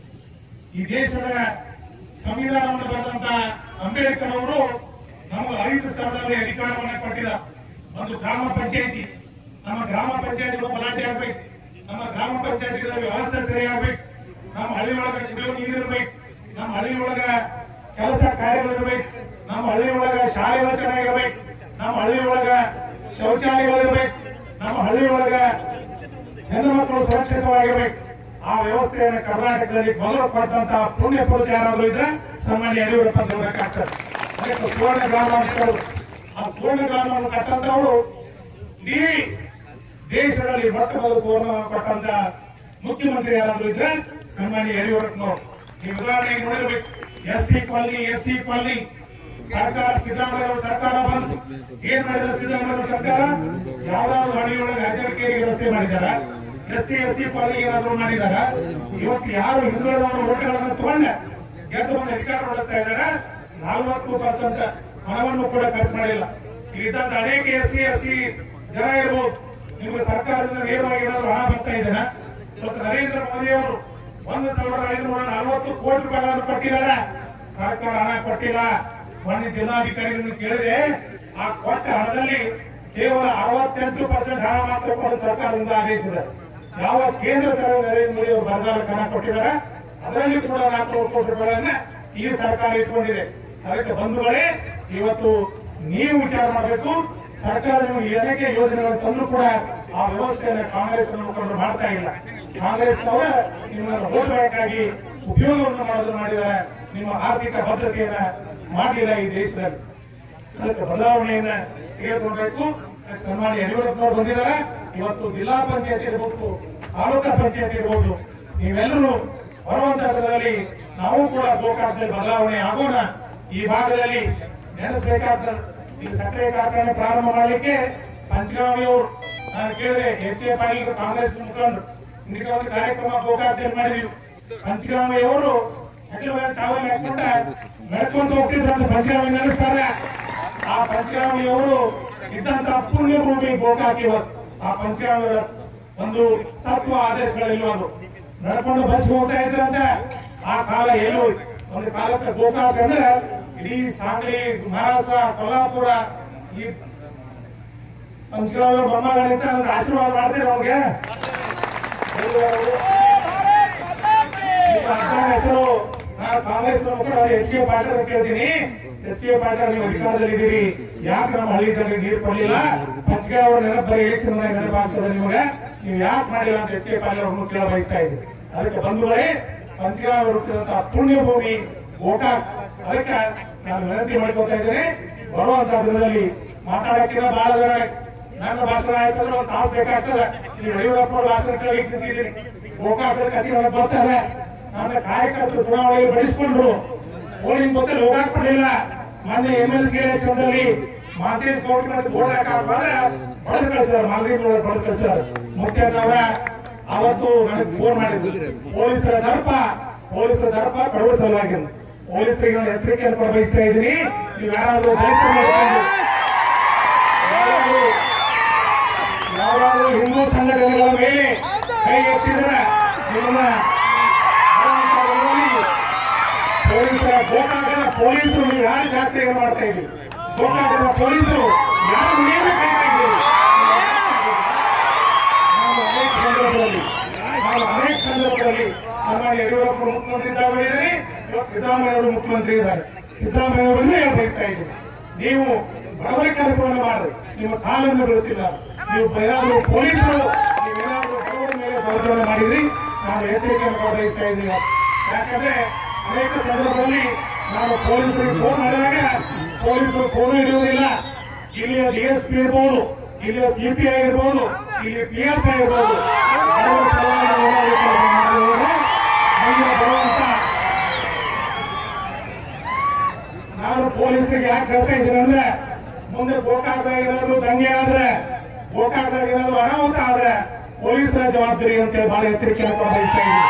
ಈ ದೇಶದ ಸಂವಿಧಾನವನ್ನು ಬರೆದಂತ ಅಂಬೇಡ್ಕರ್ ಅವರು ನಮಗೆ ಐದು ಸ್ಥಳದಲ್ಲಿ ಅಧಿಕಾರವನ್ನು ಕೊಟ್ಟಿದ ಒಂದು ಗ್ರಾಮ ಪಂಚಾಯಿತಿ ನಮ್ಮ ಗ್ರಾಮ ಪಂಚಾಯತಿ ಗಲಾಟೆ ಆಗ್ಬೇಕು ನಮ್ಮ ಗ್ರಾಮ ಪಂಚಾಯತಿ ವ್ಯವಸ್ಥೆ ಸರಿಯಾಗಬೇಕು ನಮ್ಮ ಹಳ್ಳಿ ಒಳಗ ಕುಡಿಯೋ ನೀರು ಇರ್ಬೇಕು ನಮ್ಮ ಹಳ್ಳಿ ಒಳಗ ಕೆಲಸ ಕಾರ್ಯಗಳಿರ್ಬೇಕು ನಮ್ಮ ಹಳ್ಳಿ ಒಳಗ ಶಾಲೆಗಳು ಚೆನ್ನಾಗಿರ್ಬೇಕು ನಮ್ಮ ಹಳ್ಳಿ ಒಳಗ ಶೌಚಾಲಯಗಳಿರ್ಬೇಕು ನಮ್ಮ ಹಳ್ಳಿ ಒಳಗ ಹೆಣ್ಣು ಮಕ್ಕಳು ಸುರಕ್ಷಿತವಾಗಿರ್ಬೇಕು ಆ ವ್ಯವಸ್ಥೆಯನ್ನು ಕರ್ನಾಟಕದಲ್ಲಿ ಮೊದಲು ಕೊಟ್ಟಂತ ಪುಣ್ಯ ಪುರುಷ ಯಾರಾದ್ರೂ ಇದ್ರೆ ಸನ್ಮಾನ್ಯ ಯಡಿಯೂರಪ್ಪ ದೇವರಕ್ಕಾಗ್ತಾರೆ ಅದಕ್ಕೆ ಸುವರ್ಣ ಗ್ರಾಮ ಅಂತ ಹೇಳೋದು. ಆ ಸುವರ್ಣ ಗ್ರಾಮವನ್ನು ಕಟ್ಟಂತವರು ಇಡೀ ದೇಶದಲ್ಲಿ ಮೊಟ್ಟ ಮೊದಲು ಸುವರ್ಣವನ್ನು ಕೊಟ್ಟಂತ ಮುಖ್ಯಮಂತ್ರಿ ಯಾರಾದ್ರೂ ಇದ್ರೆ ಸನ್ಮಾನ್ಯ ಯಡಿಯೂರಪ್ಪನವರು ಈ ಉದಾಹರಣೆಗೆ ನೋಡಿರ್ಬೇಕು S C colony S C colony ಸರ್ಕಾರ ಸಿದ್ದರಾಮಯ್ಯ ಸರ್ಕಾರ ಬಂತು ಏನ್ ಮಾಡಿದ್ರು ಸಿದ್ದರಾಮಯ್ಯ ಸರ್ಕಾರ ಯಾವ್ದಾದ್ರು ಹಳ್ಳಿಯೊಳಗೆ ಅಜರ್ಕೇರಿ ವ್ಯವಸ್ಥೆ ಮಾಡಿದಾರ S T S C colony ಏನಾದ್ರು ಮಾಡಿದಾರ ಇವತ್ತು ಯಾರು ಹಿಂದುಳಿದವರು ಓಟ್ಗಳನ್ನು ತಗೊಂಡ ಗೆದ್ದು ಬಂದು ಅಧಿಕಾರ ನಡೆಸ್ತಾ ಇದಾರೆ ನಲವತ್ತು ಪರ್ಸೆಂಟ್ ಹಣವನ್ನು ಕೂಡ ಖರ್ಚು ಮಾಡಿಲ್ಲ ಇಲ್ಲಿದ್ದಂತ ಅನೇಕ ಎಸ್ ಸಿ ಎಸ್ ಸಿ ಜನ ಇರ್ಬೋದು ನಿಮ್ಗೆ ಸರ್ಕಾರದಿಂದ ನೇರವಾಗಿ ಏನಾದ್ರು ಹಣ ಬರ್ತಾ ಇದೆನಾ ಇವತ್ತು ನರೇಂದ್ರ ಮೋದಿ ಅವರು ಒಂದು ಸಾವಿರದ ಐನೂರ ನಲವತ್ತು ಕೋಟಿ ರೂಪಾಯಿಗಳನ್ನು ಕೊಟ್ಟಿದ್ದಾರೆ ಸರ್ಕಾರ ಹಣ ಕೊಟ್ಟಿಲ್ಲ ಮೊನ್ನೆ ಜಿಲ್ಲಾಧಿಕಾರಿಗಳನ್ನು ಕೇಳಿದ್ರೆ ಆ ಕೊಟ್ಟ ಹಣದಲ್ಲಿ ಕೇವಲ ಅರವತ್ತೆಂಟು ಪರ್ಸೆಂಟ್ ಹಣ ಮಾತ್ರ ಕೊಡಲು ಸರ್ಕಾರದಿಂದ ಆದೇಶ ಇದೆ ಯಾವ ಕೇಂದ್ರ ಸರ್ಕಾರ ನರೇಂದ್ರ ಮೋದಿ ಅವರು ಬರಗಾಲಕ್ಕೆ ಹಣ ಕೊಟ್ಟಿದ್ದಾರೆ ಅದರಲ್ಲಿ ಕೂಡ ನಾಲ್ಕು ಕೋಟಿ ರೂಪಾಯಿಗಳನ್ನ ಈ ಸರ್ಕಾರ ಇಟ್ಕೊಂಡಿದೆ ಅದಕ್ಕೆ ಬಂಧುಗಳೇ ಇವತ್ತು ನೀವು ವಿಚಾರ ಮಾಡಬೇಕು ಸರ್ಕಾರ ನಿಮಗೆ ಅನೇಕ ಯೋಜನೆಗಳನ್ನು ತಂದು ಕೂಡ ಆ ವ್ಯವಸ್ಥೆಯನ್ನು ಕಾಂಗ್ರೆಸ್ ಮುಖಂಡರು ಮಾಡ್ತಾ ಇಲ್ಲ ಕಾಂಗ್ರೆಸ್ನವರ ನಿಮ್ಮನ್ನು ವೋಟ್ ಬ್ಯಾಂಕಾಗಿ ಉಪಯೋಗವನ್ನು ಮಾಡೋದು ಮಾಡಿದ್ದಾರೆ ನಿಮ್ಮ ಆರ್ಥಿಕ ಭದ್ರತೆಯನ್ನ ಮಾಡಲಿಲ್ಲ ಈ ದೇಶದಲ್ಲಿ ಅದಕ್ಕೆ ಬದಲಾವಣೆಯನ್ನ ತೆಗೆದುಕೊಳ್ಬೇಕು ಅದಕ್ಕೆ ಸನ್ಮಾನ್ಯ ಯಡಿಯೂರಪ್ಪನವರು ಬಂದಿದ್ದಾರೆ ಇವತ್ತು ಜಿಲ್ಲಾ ಪಂಚಾಯತ್ ಇರಬಹುದು ತಾಲೂಕಾ ಪಂಚಾಯತ್ ಇರಬಹುದು ನೀವೆಲ್ಲರೂ ಬರುವಂತ ದಿನದಲ್ಲಿ ನಾವು ಕೂಡ ಗೋಕಾಕದಲ್ಲಿ ಬದಲಾವಣೆ ಆಗೋಣ ಈ ಭಾಗದಲ್ಲಿ ನೆನೆಸಬೇಕಾದ ಈ ಸಕ್ಕರೆ ಕಾರ್ಖಾನೆ ಪ್ರಾರಂಭ ಮಾಡಲಿಕ್ಕೆ ಪಂಚಗಾಮಿ ಅವರು ನಾನು ಕೇಳಿದೆ ಎಚ್ ಕೆ ಪಾಟೀಲ್ ಕಾಂಗ್ರೆಸ್ ಮುಖಂಡರು ಇದಕ್ಕೆ ಒಂದು ಕಾರ್ಯಕ್ರಮ ಗೋಕಾಕದಲ್ಲಿ ಮಾಡಿದೀವಿ ಪಂಚಗಾಮಿ ಅವರು ಹೆಗಲ ಟಾವಲ್ ಹಾಕೊಂಡ ನಡ್ಕೊಂಡು ಹೋಗ್ತಿದ್ರು ಅಂತ ಪಂಚಗಾಮಿ ನೆನೆಸ್ತಾರೆ ಆ ಪಂಚಗಾಮಿ ಅವರು ಇದ್ದಂತ ಪುಣ್ಯ ಭೂಮಿ ಗೋಕಾಕಿ ಇವತ್ತು ಆ ಪಂಚಗಾಮಿ ಒಂದು ತತ್ವ ಆದೇಶಗಳಿಲ್ಲ ಅದು ನಡ್ಕೊಂಡು ಬಸ್ ಹೋಗ್ತಾ ಇದ್ರಂತೆ ಆ ಕಾಲ ಎಲ್ಲೂ ಒಂದು ಕಾಲಕ್ಕೆ ಗೋಕಾಕ್ ಅಂದ್ರೆ ಇಡೀ ಸಾಂಗ್ಲಿ ಮಹಾರಾಷ್ಟ್ರ ಕೊಲ್ಲಾಪುರ ಈ ಪಂಚಗಾಮಿ ಬೊಮ್ಮಗಳಿಂದ ಒಂದು ಆಶೀರ್ವಾದ ಮಾಡ್ತಾರೆ ಅವ್ರಿಗೆ ನಿಮ್ಮ ಅಜ್ಜನ ಹೆಸರು ನಾನು ಕಾಂಗ್ರೆಸ್ ಮುಖಂಡ ಎಚ್ ಕೆ ಪಾಟೀಲ್ ಅಂತ ಕೇಳ್ತೀನಿ ಎಚ್ ಕೆ ಪಾಟೀಲ್ ನೀವು ಅಧಿಕಾರದಲ್ಲಿ ಇದ್ದೀರಿ ಯಾಕೆ ನಮ್ಮ ಹಳ್ಳಿ ಜನರಿಗೆ ನೀರು ಕೊಡಲಿಲ್ಲ ಪಂಚಗ ಅವರ ನೆನಪು ಬರೀ ಎಲೆಕ್ಷನ್ ನೆನಪಾಗ್ತದೆ ನಿಮಗೆ ನೀವು ಯಾಕೆ ಮಾಡಿಲ್ಲ ಅಂತ ಎಚ್ ಕೆ ಪಾಟೀಲ್ ಅವ್ರನ್ನು ಕೇಳ ಬಯಸ್ತಾ ಇದ್ದೀರಿ ಅದಕ್ಕೆ ಬಂಧುಗಳೇ ಪಂಚಗ ಅವರು ಹುಟ್ಟಿದಂತಹ ಪುಣ್ಯ ಭೂಮಿ ಗೋಕಾಕ್ ಅದಕ್ಕೆ ನಾನು ವಿನಂತಿ ಮಾಡ್ಕೊತಾ ಇದ್ದೇನೆ ಬರುವಂತಹ ದಿನದಲ್ಲಿ ಮಾತಾಡಕ್ಕಿಂತ ಬಹಳ ಜನ ನನ್ನ ಭಾಷಣ ಆಯ್ತಂದ್ರೆ ಒಂದು ತಾಸು ಬೇಕಾಗ್ತದೆ ಈ ಯಡಿಯೂರಪ್ಪ ಅವ್ರ ಭಾಷಣ ಕೇಳಿ ನಿಂತಿದ್ದೀನಿ ಗೋಕಾಕದ ಕಥೆ ಒಳಗೆ ಬರ್ತಾರೆ ನನ್ನ ಕಾರ್ಯಕರ್ತರು ಚುನಾವಣೆಗೆ ಬಡಿಸ್ಕೊಂಡ್ರು ಪೋಲಿಂಗ್ ಗೊತ್ತಲ್ಲಿ ಹೋಗಾಕ್ ಬಿಡಲಿಲ್ಲ ಮೊನ್ನೆ ಎಂ ಎಲ್ ಸಿ ಎಲೆಕ್ಷನ್ ಅಲ್ಲಿ ಮಾತೇಶ್ ಗೌಡ್ರ ಗೋಡ್ ಹಾಕಕ್ ಬಂದ್ರೆ ಬಡದು ಕಳಿಸಿದಾರೆ ಮಾಲ್ದೀಪ್ ಬಡದು ಕಳಿಸಿದಾರೆ ಮುಖ್ಯದವರ ಅವತ್ತು ನನಗೆ ಫೋನ್ ಮಾಡಿದ್ರು ಪೊಲೀಸರ ದರ್ಪ ಪೊಲೀಸರ ದರ್ಪ ಬಡವರ ಸಲುವಾಗಿ ಪೊಲೀಸರಿಗೆ ನಾನು ಎಚ್ಚರಿಕೆಯನ್ನು ಕೂಡ ಬಯಸ್ತಾ ಇದ್ದೀನಿ ನೀವು ಯಾರಾದ್ರೂ ದಲಿತರು ಮಾಡ್ಕೊಂಡು ಯಾರಾದ್ರೂ ಯಾವಾಗಲೂ ಹಿಂದೂ ಸಂಘಟನೆಗಳ ಮೇಲೆ ಕೈ ಎತ್ತಿದ್ರೆ ನಿಮ್ಮನ್ನ ಪೊಲೀಸರ ಗೋಕಾಕದ ಪೊಲೀಸರು ನೀವು ಯಾರು ಜಾತ್ರೆಗೆ ಮಾಡ್ತಾ ಇದ್ದೀರಿ ಗೋಕಾಕದ ಪೊಲೀಸರು ಯಾರು ನೇಮ ಕಾಯ್ತಾ ಇದ್ದೀರಿ ನಾವು ಅನೇಕ ಸಂದರ್ಭದಲ್ಲಿ ನಾವು ಅನೇಕ ಸಂದರ್ಭದಲ್ಲಿ ಸನ್ಮಾನ್ಯ ಯಡಿಯೂರಪ್ಪರು ಮುಖ್ಯಮಂತ್ರಿ ಇದ್ದಾಗ ಹೇಳಿದ್ರಿ ಇವತ್ತು ಸಿದ್ದರಾಮಯ್ಯ ಅವರು ಮುಖ್ಯಮಂತ್ರಿ ಇದ್ದಾರೆ ಸಿದ್ದರಾಮಯ್ಯ ಅವರನ್ನೇ ಹೇಳಿ ಬಯಸ್ತಾ ಇದ್ದೀನಿ ನೀವು ಬಡವರ ಕೆಲಸವನ್ನು ಮಾಡ್ರಿ ನಿಮ್ಮ ಕಾಲನ್ನು ಬೀಳುತ್ತಿಲ್ಲ ನೀವು ಏನಾದರೂ ಪೊಲೀಸರು ನೀವೇನಾದರೂ ಬಡವರ ಮೇಲೆ ದೌರ್ಜನ್ಯ ಮಾಡಿದ್ರಿ ನಾವು ಎಚ್ಚರಿಕೆಯನ್ನು ಬಯಸ್ತಾ ಇದ್ದೀವಿ ಯಾಕಂದ್ರೆ ಅನೇಕ ಸಂದರ್ಭದಲ್ಲಿ ನಾವು ಪೊಲೀಸರಿಗೆ ಫೋನ್ ಮಾಡಿದಾಗ ಪೊಲೀಸರು ಫೋನ್ ಹಿಡಿಯುವುದಿಲ್ಲ ಇಲ್ಲಿಯ ಡಿಎಸ್ಪಿ ಇರ್ಬೋದು ಇಲ್ಲಿಯ ಸಿಪಿಐ ಇರ್ಬೋದು ಇಲ್ಲಿ ಪಿ ಎಸ್ ಐ ಇರ್ಬೋದು ಬಡವರ ಪರವಾಗಿ ಹೋರಾಡಿ ಕೆಲಸ ಮಾಡಿದವರು ಮುಂದಿನ ಬರುವಂತ ನಾನು ಪೊಲೀಸರಿಗೆ ಯಾಕೆ ಹೇಳ್ತಾ ಇದ್ದೀನಿ ಅಂದ್ರೆ ಮುಂದೆ ಗೋಕಾಕದಾಗ ಏನಾದ್ರು ದಂಗೆ ಆದ್ರೆ ಗೋಕಾಕದಾಗ ಏನಾದ್ರು ಅನಾಹುತ ಆದ್ರೆ ಪೊಲೀಸರ ಜವಾಬ್ದಾರಿ ಅಂತೇಳಿ ಬಹಳ ಎಚ್ಚರಿಕೆಯನ್ನು ಬಯಸ್ತಾ ಇದ್ದೀನಿ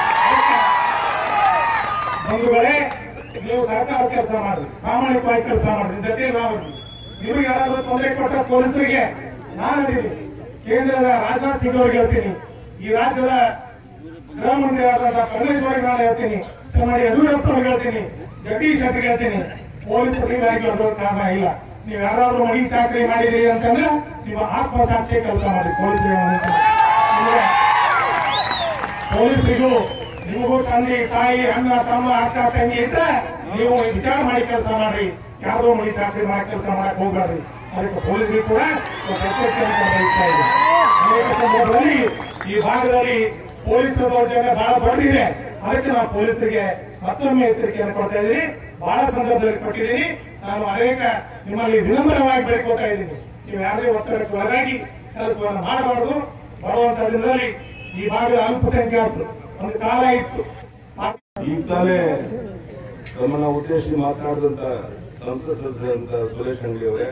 ಬಂಧುಗಳೇ ನೀವು ಸರ್ಕಾರ ಕೆಲಸ ಮಾಡ್ರಿ ಪ್ರಾಮಾಣಿಕವಾಗಿ ಕೆಲಸ ಮಾಡ್ರಿ ಜೊತೆ ನಾವು ನಿಮಗೆ ಯಾರಾದ್ರೂ ತೊಂದರೆ ಕೊಟ್ಟ ಪೊಲೀಸರಿಗೆ ನಾನು ಅದೀನಿ ಕೇಂದ್ರದ ರಾಜನಾಥ್ ಸಿಂಗ್ ಅವ್ರಿಗೆ ಹೇಳ್ತೀನಿ ಈ ರಾಜ್ಯದ ಗೃಹ ಮಂತ್ರಿ ಆದಂತಹ ಪರಮೇಶ್ವರಿಗೆ ನಾನು ಹೇಳ್ತೀನಿ ಸನ್ಮಾನ್ಯ ಯಡಿಯೂರಪ್ಪ ಅವ್ರಿಗೆ ಹೇಳ್ತೀನಿ ಜಗದೀಶ್ ಶೆಟ್ಟರ್ಗೆ ಹೇಳ್ತೀನಿ ಪೊಲೀಸರು ನೀವಾಗಿ ಬರೋ ಕಾರಣ ಇಲ್ಲ ನೀವು ಯಾರಾದ್ರೂ ಮಡಿ ಚಾಕರಿ ಮಾಡಿದಿರಿ ಅಂತಂದ್ರೆ ನಿಮ್ಮ ಆತ್ಮಸಾಕ್ಷಿ ಕೆಲಸ ಮಾಡಿ ಪೊಲೀಸರಿಗೆ ನಿಮಗೆ ಪೊಲೀಸರಿಗೂ ನಿಮಗೂ ತಂದೆ ತಾಯಿ ಅಣ್ಣ ತಮ್ಮ ಅಕ್ಕ ತಂಗಿ ಇದ್ರೆ ನೀವು ವಿಚಾರ ಮಾಡಿ ಕೆಲಸ ಮಾಡ್ರಿ ಯಾವ್ದೋ ಮನೆ ಚಾಕರಿ ಮಾಡಿ ಕೆಲಸ ಮಾಡಕ್ ಹೋಗ್ಬೇಡ್ರಿ ಅದಕ್ಕೆ ಪೊಲೀಸರಿಗೆ ಕೂಡ ಸ್ವಲ್ಪ ಎಚ್ಚರಿಕೆಯನ್ನು ವಹಿಸ್ತಾ ಇದೆ ಅನೇಕ ಸಂದರ್ಭದಲ್ಲಿ ಈ ಭಾಗದಲ್ಲಿ ಪೊಲೀಸರ ದೌರ್ಜನ್ಯ ಬಹಳ ದೊಡ್ಡದಿದೆ ಅದಕ್ಕೆ ನಾವು ಪೊಲೀಸರಿಗೆ ಮತ್ತೊಮ್ಮೆ ಎಚ್ಚರಿಕೆಯನ್ನು ಕೊಡ್ತಾ ಇದ್ದೀನಿ ಬಹಳ ಸಂದರ್ಭದಲ್ಲಿ ಕೊಟ್ಟಿದ್ದೀನಿ ನಾನು ಅನೇಕ ನಿಮ್ಮಲ್ಲಿ ವಿನಮ್ರವಾಗಿ ಬೆಳ್ಕೋತಾ ಇದ್ದೀನಿ ನೀವು ಯಾವುದೇ ಒತ್ತಡಕ್ಕೆ ಒಳಗಾಗಿ ಕೆಲಸವನ್ನು ಮಾಡಬಾರದು ಬರುವಂತ ದಿನದಲ್ಲಿ ಈ ಭಾಗದ ಅಲ್ಪಸಂಖ್ಯಾತರು ಒಂದು ಕಾಲ ಇತ್ತು ಆ- ಈಗ ತಾನೇ ನಮ್ಮನ್ನ ಉದ್ದೇಶಿಸಿ ಮಾತನಾಡಿದಂತ ಸಂಸತ್ ಸದಸ್ಯರಂತ ಸುರೇಶ್ ಅಂಗಡಿ ಅವರೇ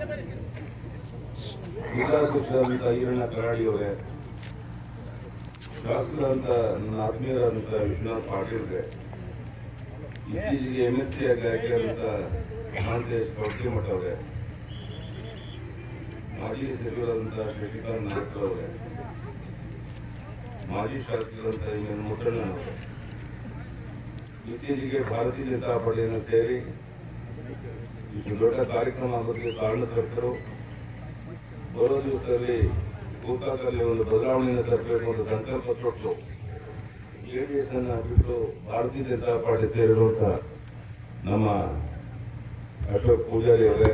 ಜಿಲ್ಲಾಧ್ಯಕ್ಷರಾದಂತ ಈರಣ್ಣ ಕರಾಡಿ ಅವರೇ ಶಾಸಕರಾದಂತ ನನ್ನ ಆತ್ಮೀಯರಾದಂತ ವಿಶ್ವನಾಥ್ ಪಾಟೀಲ್ಗೆ ಇತ್ತೀಚೆಗೆ ಎಂ ಎಸ್ ಸಿ ಆಗಿ ಆಯ್ಕೆಯಾದಂತ ಮಹಾಂತೇಶ್ ಕೌಟಿಮಠ ಅವರೇ ಮಾಜಿ ಸಚಿವರಾದಂತ ಶಶಿಕಾಂತ್ ನಾಯ್ಕ ಅವರೇ ಮಾಜಿ ಶಾಸಕರಾದಂತ ಎನ್ ಮುತ್ತಣ್ಣನವರೇ ಇತ್ತೀಚೆಗೆ ಭಾರತೀಯ ಜನತಾ ಪಾರ್ಟಿಯನ್ನು ಸೇರಿ ಇಷ್ಟು ದೊಡ್ಡ ಕಾರ್ಯಕ್ರಮ ಆಗೋದಕ್ಕೆ ಕಾರಣಕರ್ತರು ಬರೋ ದಿವಸದಲ್ಲಿ ಗೋಕಾಕಲ್ಲಿ ಒಂದು ಬದಲಾವಣೆಯನ್ನು ತರಬೇಕು ಅಂತ ಸಂಕಲ್ಪ ತೊಟ್ಟು ಜೆಡಿಎಸ್ ಅನ್ನ ಬಿಟ್ಟು ಭಾರತೀಯ ಜನತಾ ಪಾರ್ಟಿ ಸೇರಿರುವಂತ ನಮ್ಮ ಅಶೋಕ್ ಪೂಜಾರಿ ಅವರೇ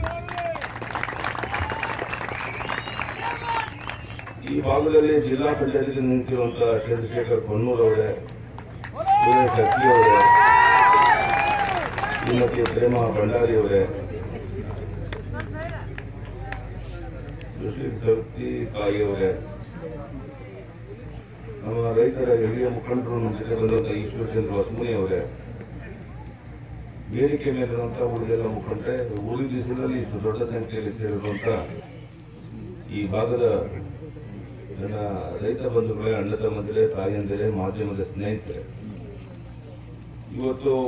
ಈ ಭಾಗದಲ್ಲಿ ಜಿಲ್ಲಾ ಪಂಚಾಯತ್ಗೆ ನಿಂತಿರುವಂತಹ ಚಂದ್ರಶೇಖರ್ ಕೊನ್ನೂರ್ ಅವರೇ ಸುರೇಶ್ ಅಕ್ಕಿ ಅವರೇ ಶ್ರೀಮತಿ ಪ್ರೇಮ ಭಂಡಾರಿ ಅವರೇ ಸುಶೀಲ್ ಸವತಿ ಕಾಯಿ ಅವರೇ ನಮ್ಮ ರೈತರ ಹಿರಿಯ ಮುಖಂಡರು ನಮ್ಮ ಜೊತೆ ಬಂದಂತ ಈಶ್ವರಚಂದ್ರ ಹೊಸಮುನಿ ಅವರೇ ವೇದಿಕೆ ಮೇಲಿರುವಂತಹ ಉಳಿದೆಲ್ಲ ಮುಖಂಡರೆ ಉಳಿದ ದಿವಸದಲ್ಲಿ ಇಷ್ಟು ದೊಡ್ಡ ಸಂಖ್ಯೆಯಲ್ಲಿ ಸೇರಿರುವಂತ ಈ ಭಾಗದ ನನ್ನ ರೈತ ಬಂಧುಗಳೇ ಅಣ್ಣ ತಮ್ಮಂದಿರೇ ತಾಯಿಯಂದಿರೇ ಮಾಧ್ಯಮದ ಸ್ನೇಹಿತರೆ ಇವತ್ತು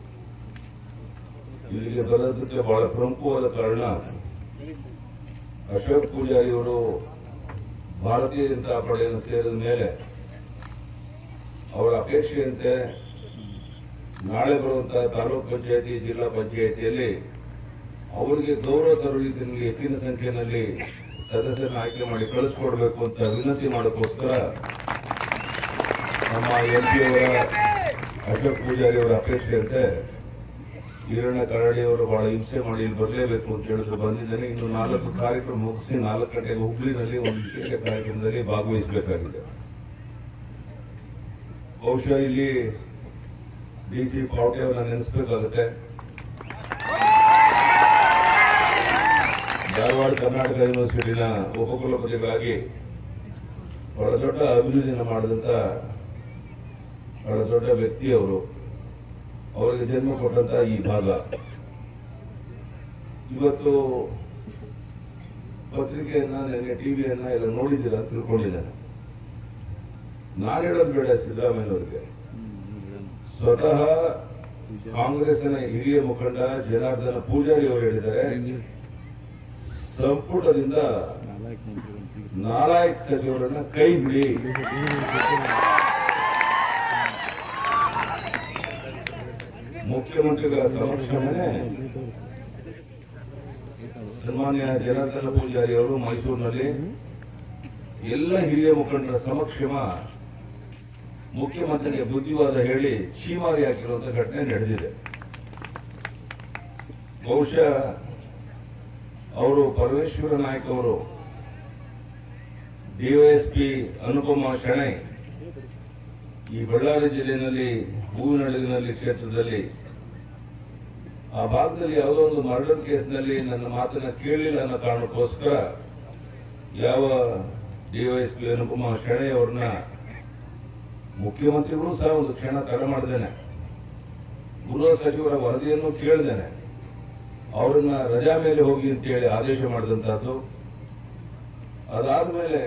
ಇಲ್ಲಿಗೆ ಬರೋದಕ್ಕೆ ಬಹಳ ಪ್ರಮುಖವಾದ ಕಾರಣ ಅಶೋಕ್ ಪೂಜಾರಿ ಅವರು ಭಾರತೀಯ ಜನತಾ ಪಾರ್ಟಿಯನ್ನು ಸೇರಿದ ಮೇಲೆ ಅವರ ಅಪೇಕ್ಷೆಯಂತೆ ನಾಳೆ ಬರುವಂತಹ ತಾಲೂಕ್ ಪಂಚಾಯತಿ ಜಿಲ್ಲಾ ಪಂಚಾಯತಿಯಲ್ಲಿ ಅವರಿಗೆ ಗೌರವ ತರುವ ರೀತಿಯಲ್ಲಿ ಹೆಚ್ಚಿನ ಸಂಖ್ಯೆಯಲ್ಲಿ ಸದಸ್ಯರನ್ನು ಆಯ್ಕೆ ಮಾಡಿ ಕಳಿಸ್ಕೊಡ್ಬೇಕು ಅಂತ ವಿನಂತಿ ಮಾಡೋಕ್ಕೋಸ್ಕರ ನಮ್ಮ ಎಂ ಪಿ ಅವರ ಅಶೋಕ್ ಪೂಜಾರಿ ಅವರ ಅಪೇಕ್ಷೆಯಂತೆ ಈರಣ್ಣ ಕರಾಡಿ ಅವರು ಬಹಳ ಹಿಂಸೆ ಮಾಡಿ ಇಲ್ಲಿ ಬರಲೇಬೇಕು ಅಂತ ಹೇಳಿದ್ರು ಬಂದಿದ್ದೇನೆ ಇನ್ನು ನಾಲ್ಕು ಕಾರ್ಯಕ್ರಮ ಮುಗಿಸಿ ನಾಲ್ಕು ಗಂಟೆಗೆ ಹುಬ್ಳಿನಲ್ಲಿ ಒಂದು ವಿಶೇಷ ಕಾರ್ಯಕ್ರಮದಲ್ಲಿ ಭಾಗವಹಿಸಬೇಕಾಗಿದೆ ಬಹುಶಃ ಇಲ್ಲಿ ಡಿ ಸಿ ಪಾವಟೆ ಅವರನ್ನ ನೆನೆಸ್ಬೇಕಾಗುತ್ತೆ ಧಾರವಾಡ ಕರ್ನಾಟಕ ಯೂನಿವರ್ಸಿಟಿನ ಉಪಕುಲಪತಿಗಳಾಗಿ ಬಹಳ ದೊಡ್ಡ ಅಭಿವೃದ್ಧಿಯನ್ನು ಮಾಡಿದಂತ ಬಹಳ ದೊಡ್ಡ ವ್ಯಕ್ತಿ ಅವರು ಅವರಿಗೆ ಜನ್ಮ ಕೊಟ್ಟಂತ ಈ ಭಾಗ ಇವತ್ತು ಪತ್ರಿಕೆಯನ್ನ ನೆನೆ ಟಿವಿಯನ್ನ ಎಲ್ಲ ನೋಡಿದ್ದೀರ ಅಂತ ತಿಳ್ಕೊಂಡಿದ್ದೇನೆ ನಾನು ಹೇಳೋದು ಬೇಡ ಸಿದ್ದರಾಮಯ್ಯನವರಿಗೆ ಸ್ವತಃ ಕಾಂಗ್ರೆಸ್ನ ಹಿರಿಯ ಮುಖಂಡ ಜನಾರ್ದನ ಪೂಜಾರಿ ಅವರು ಹೇಳಿದ್ದಾರೆ ಸಂಪುಟದಿಂದ ನಾಲಾಯಕ್ ಸಚಿವರನ್ನ ಕೈ ಬಿಡಿ ಮುಖ್ಯಮಂತ್ರಿಗಳ ಸಮಕ್ಷಮನೆ ಸನ್ಮಾನ್ಯ ಜನಾರ್ದನ ಪೂಜಾರಿ ಅವರು ಮೈಸೂರಿನಲ್ಲಿ ಎಲ್ಲ ಹಿರಿಯ ಮುಖಂಡರ ಸಮಕ್ಷಮ ಮುಖ್ಯಮಂತ್ರಿಗೆ ಬುದ್ಧಿವಾದ ಹೇಳಿ ಚೀಮಾರಿ ಹಾಕಿರುವಂತಹ ಘಟನೆ ನಡೆದಿದೆ ಬಹುಶಃ ಅವರು ಪರಮೇಶ್ವರ ನಾಯ್ಕ ಅವರು ಡಿವೈಎಸ್ಪಿ ಅನುಪಮ ಶೆಣೈ ಈ ಬಳ್ಳಾರಿ ಜಿಲ್ಲೆಯಲ್ಲಿ ಹೂವಿನಡಗಿನಲ್ಲಿ ಕ್ಷೇತ್ರದಲ್ಲಿ ಆ ಭಾಗದಲ್ಲಿ ಯಾವುದೋ ಒಂದು ಮರ್ಡರ್ ಕೇಸ್ನಲ್ಲಿ ನನ್ನ ಮಾತನ್ನ ಕೇಳಿಲ್ಲ ಅನ್ನೋ ಕಾರಣಕ್ಕೋಸ್ಕರ ಯಾವ ಡಿವೈಎಸ್ಪಿ ಅನುಪಮ ಶೆಣೈ ಅವ್ರನ್ನ ಮುಖ್ಯಮಂತ್ರಿಗಳು ಸಹ ಒಂದು ಕ್ಷಣ ತಡ ಮಾಡಿದ್ದೇನೆ ಗೃಹ ಸಚಿವರ ವರದಿಯನ್ನು ಕೇಳಿದ್ದೇನೆ ಅವರನ್ನ ರಜಾ ಮೇಲೆ ಹೋಗಿ ಅಂತೇಳಿ ಆದೇಶ ಮಾಡಿದಂತಹದ್ದು ಅದಾದ್ಮೇಲೆ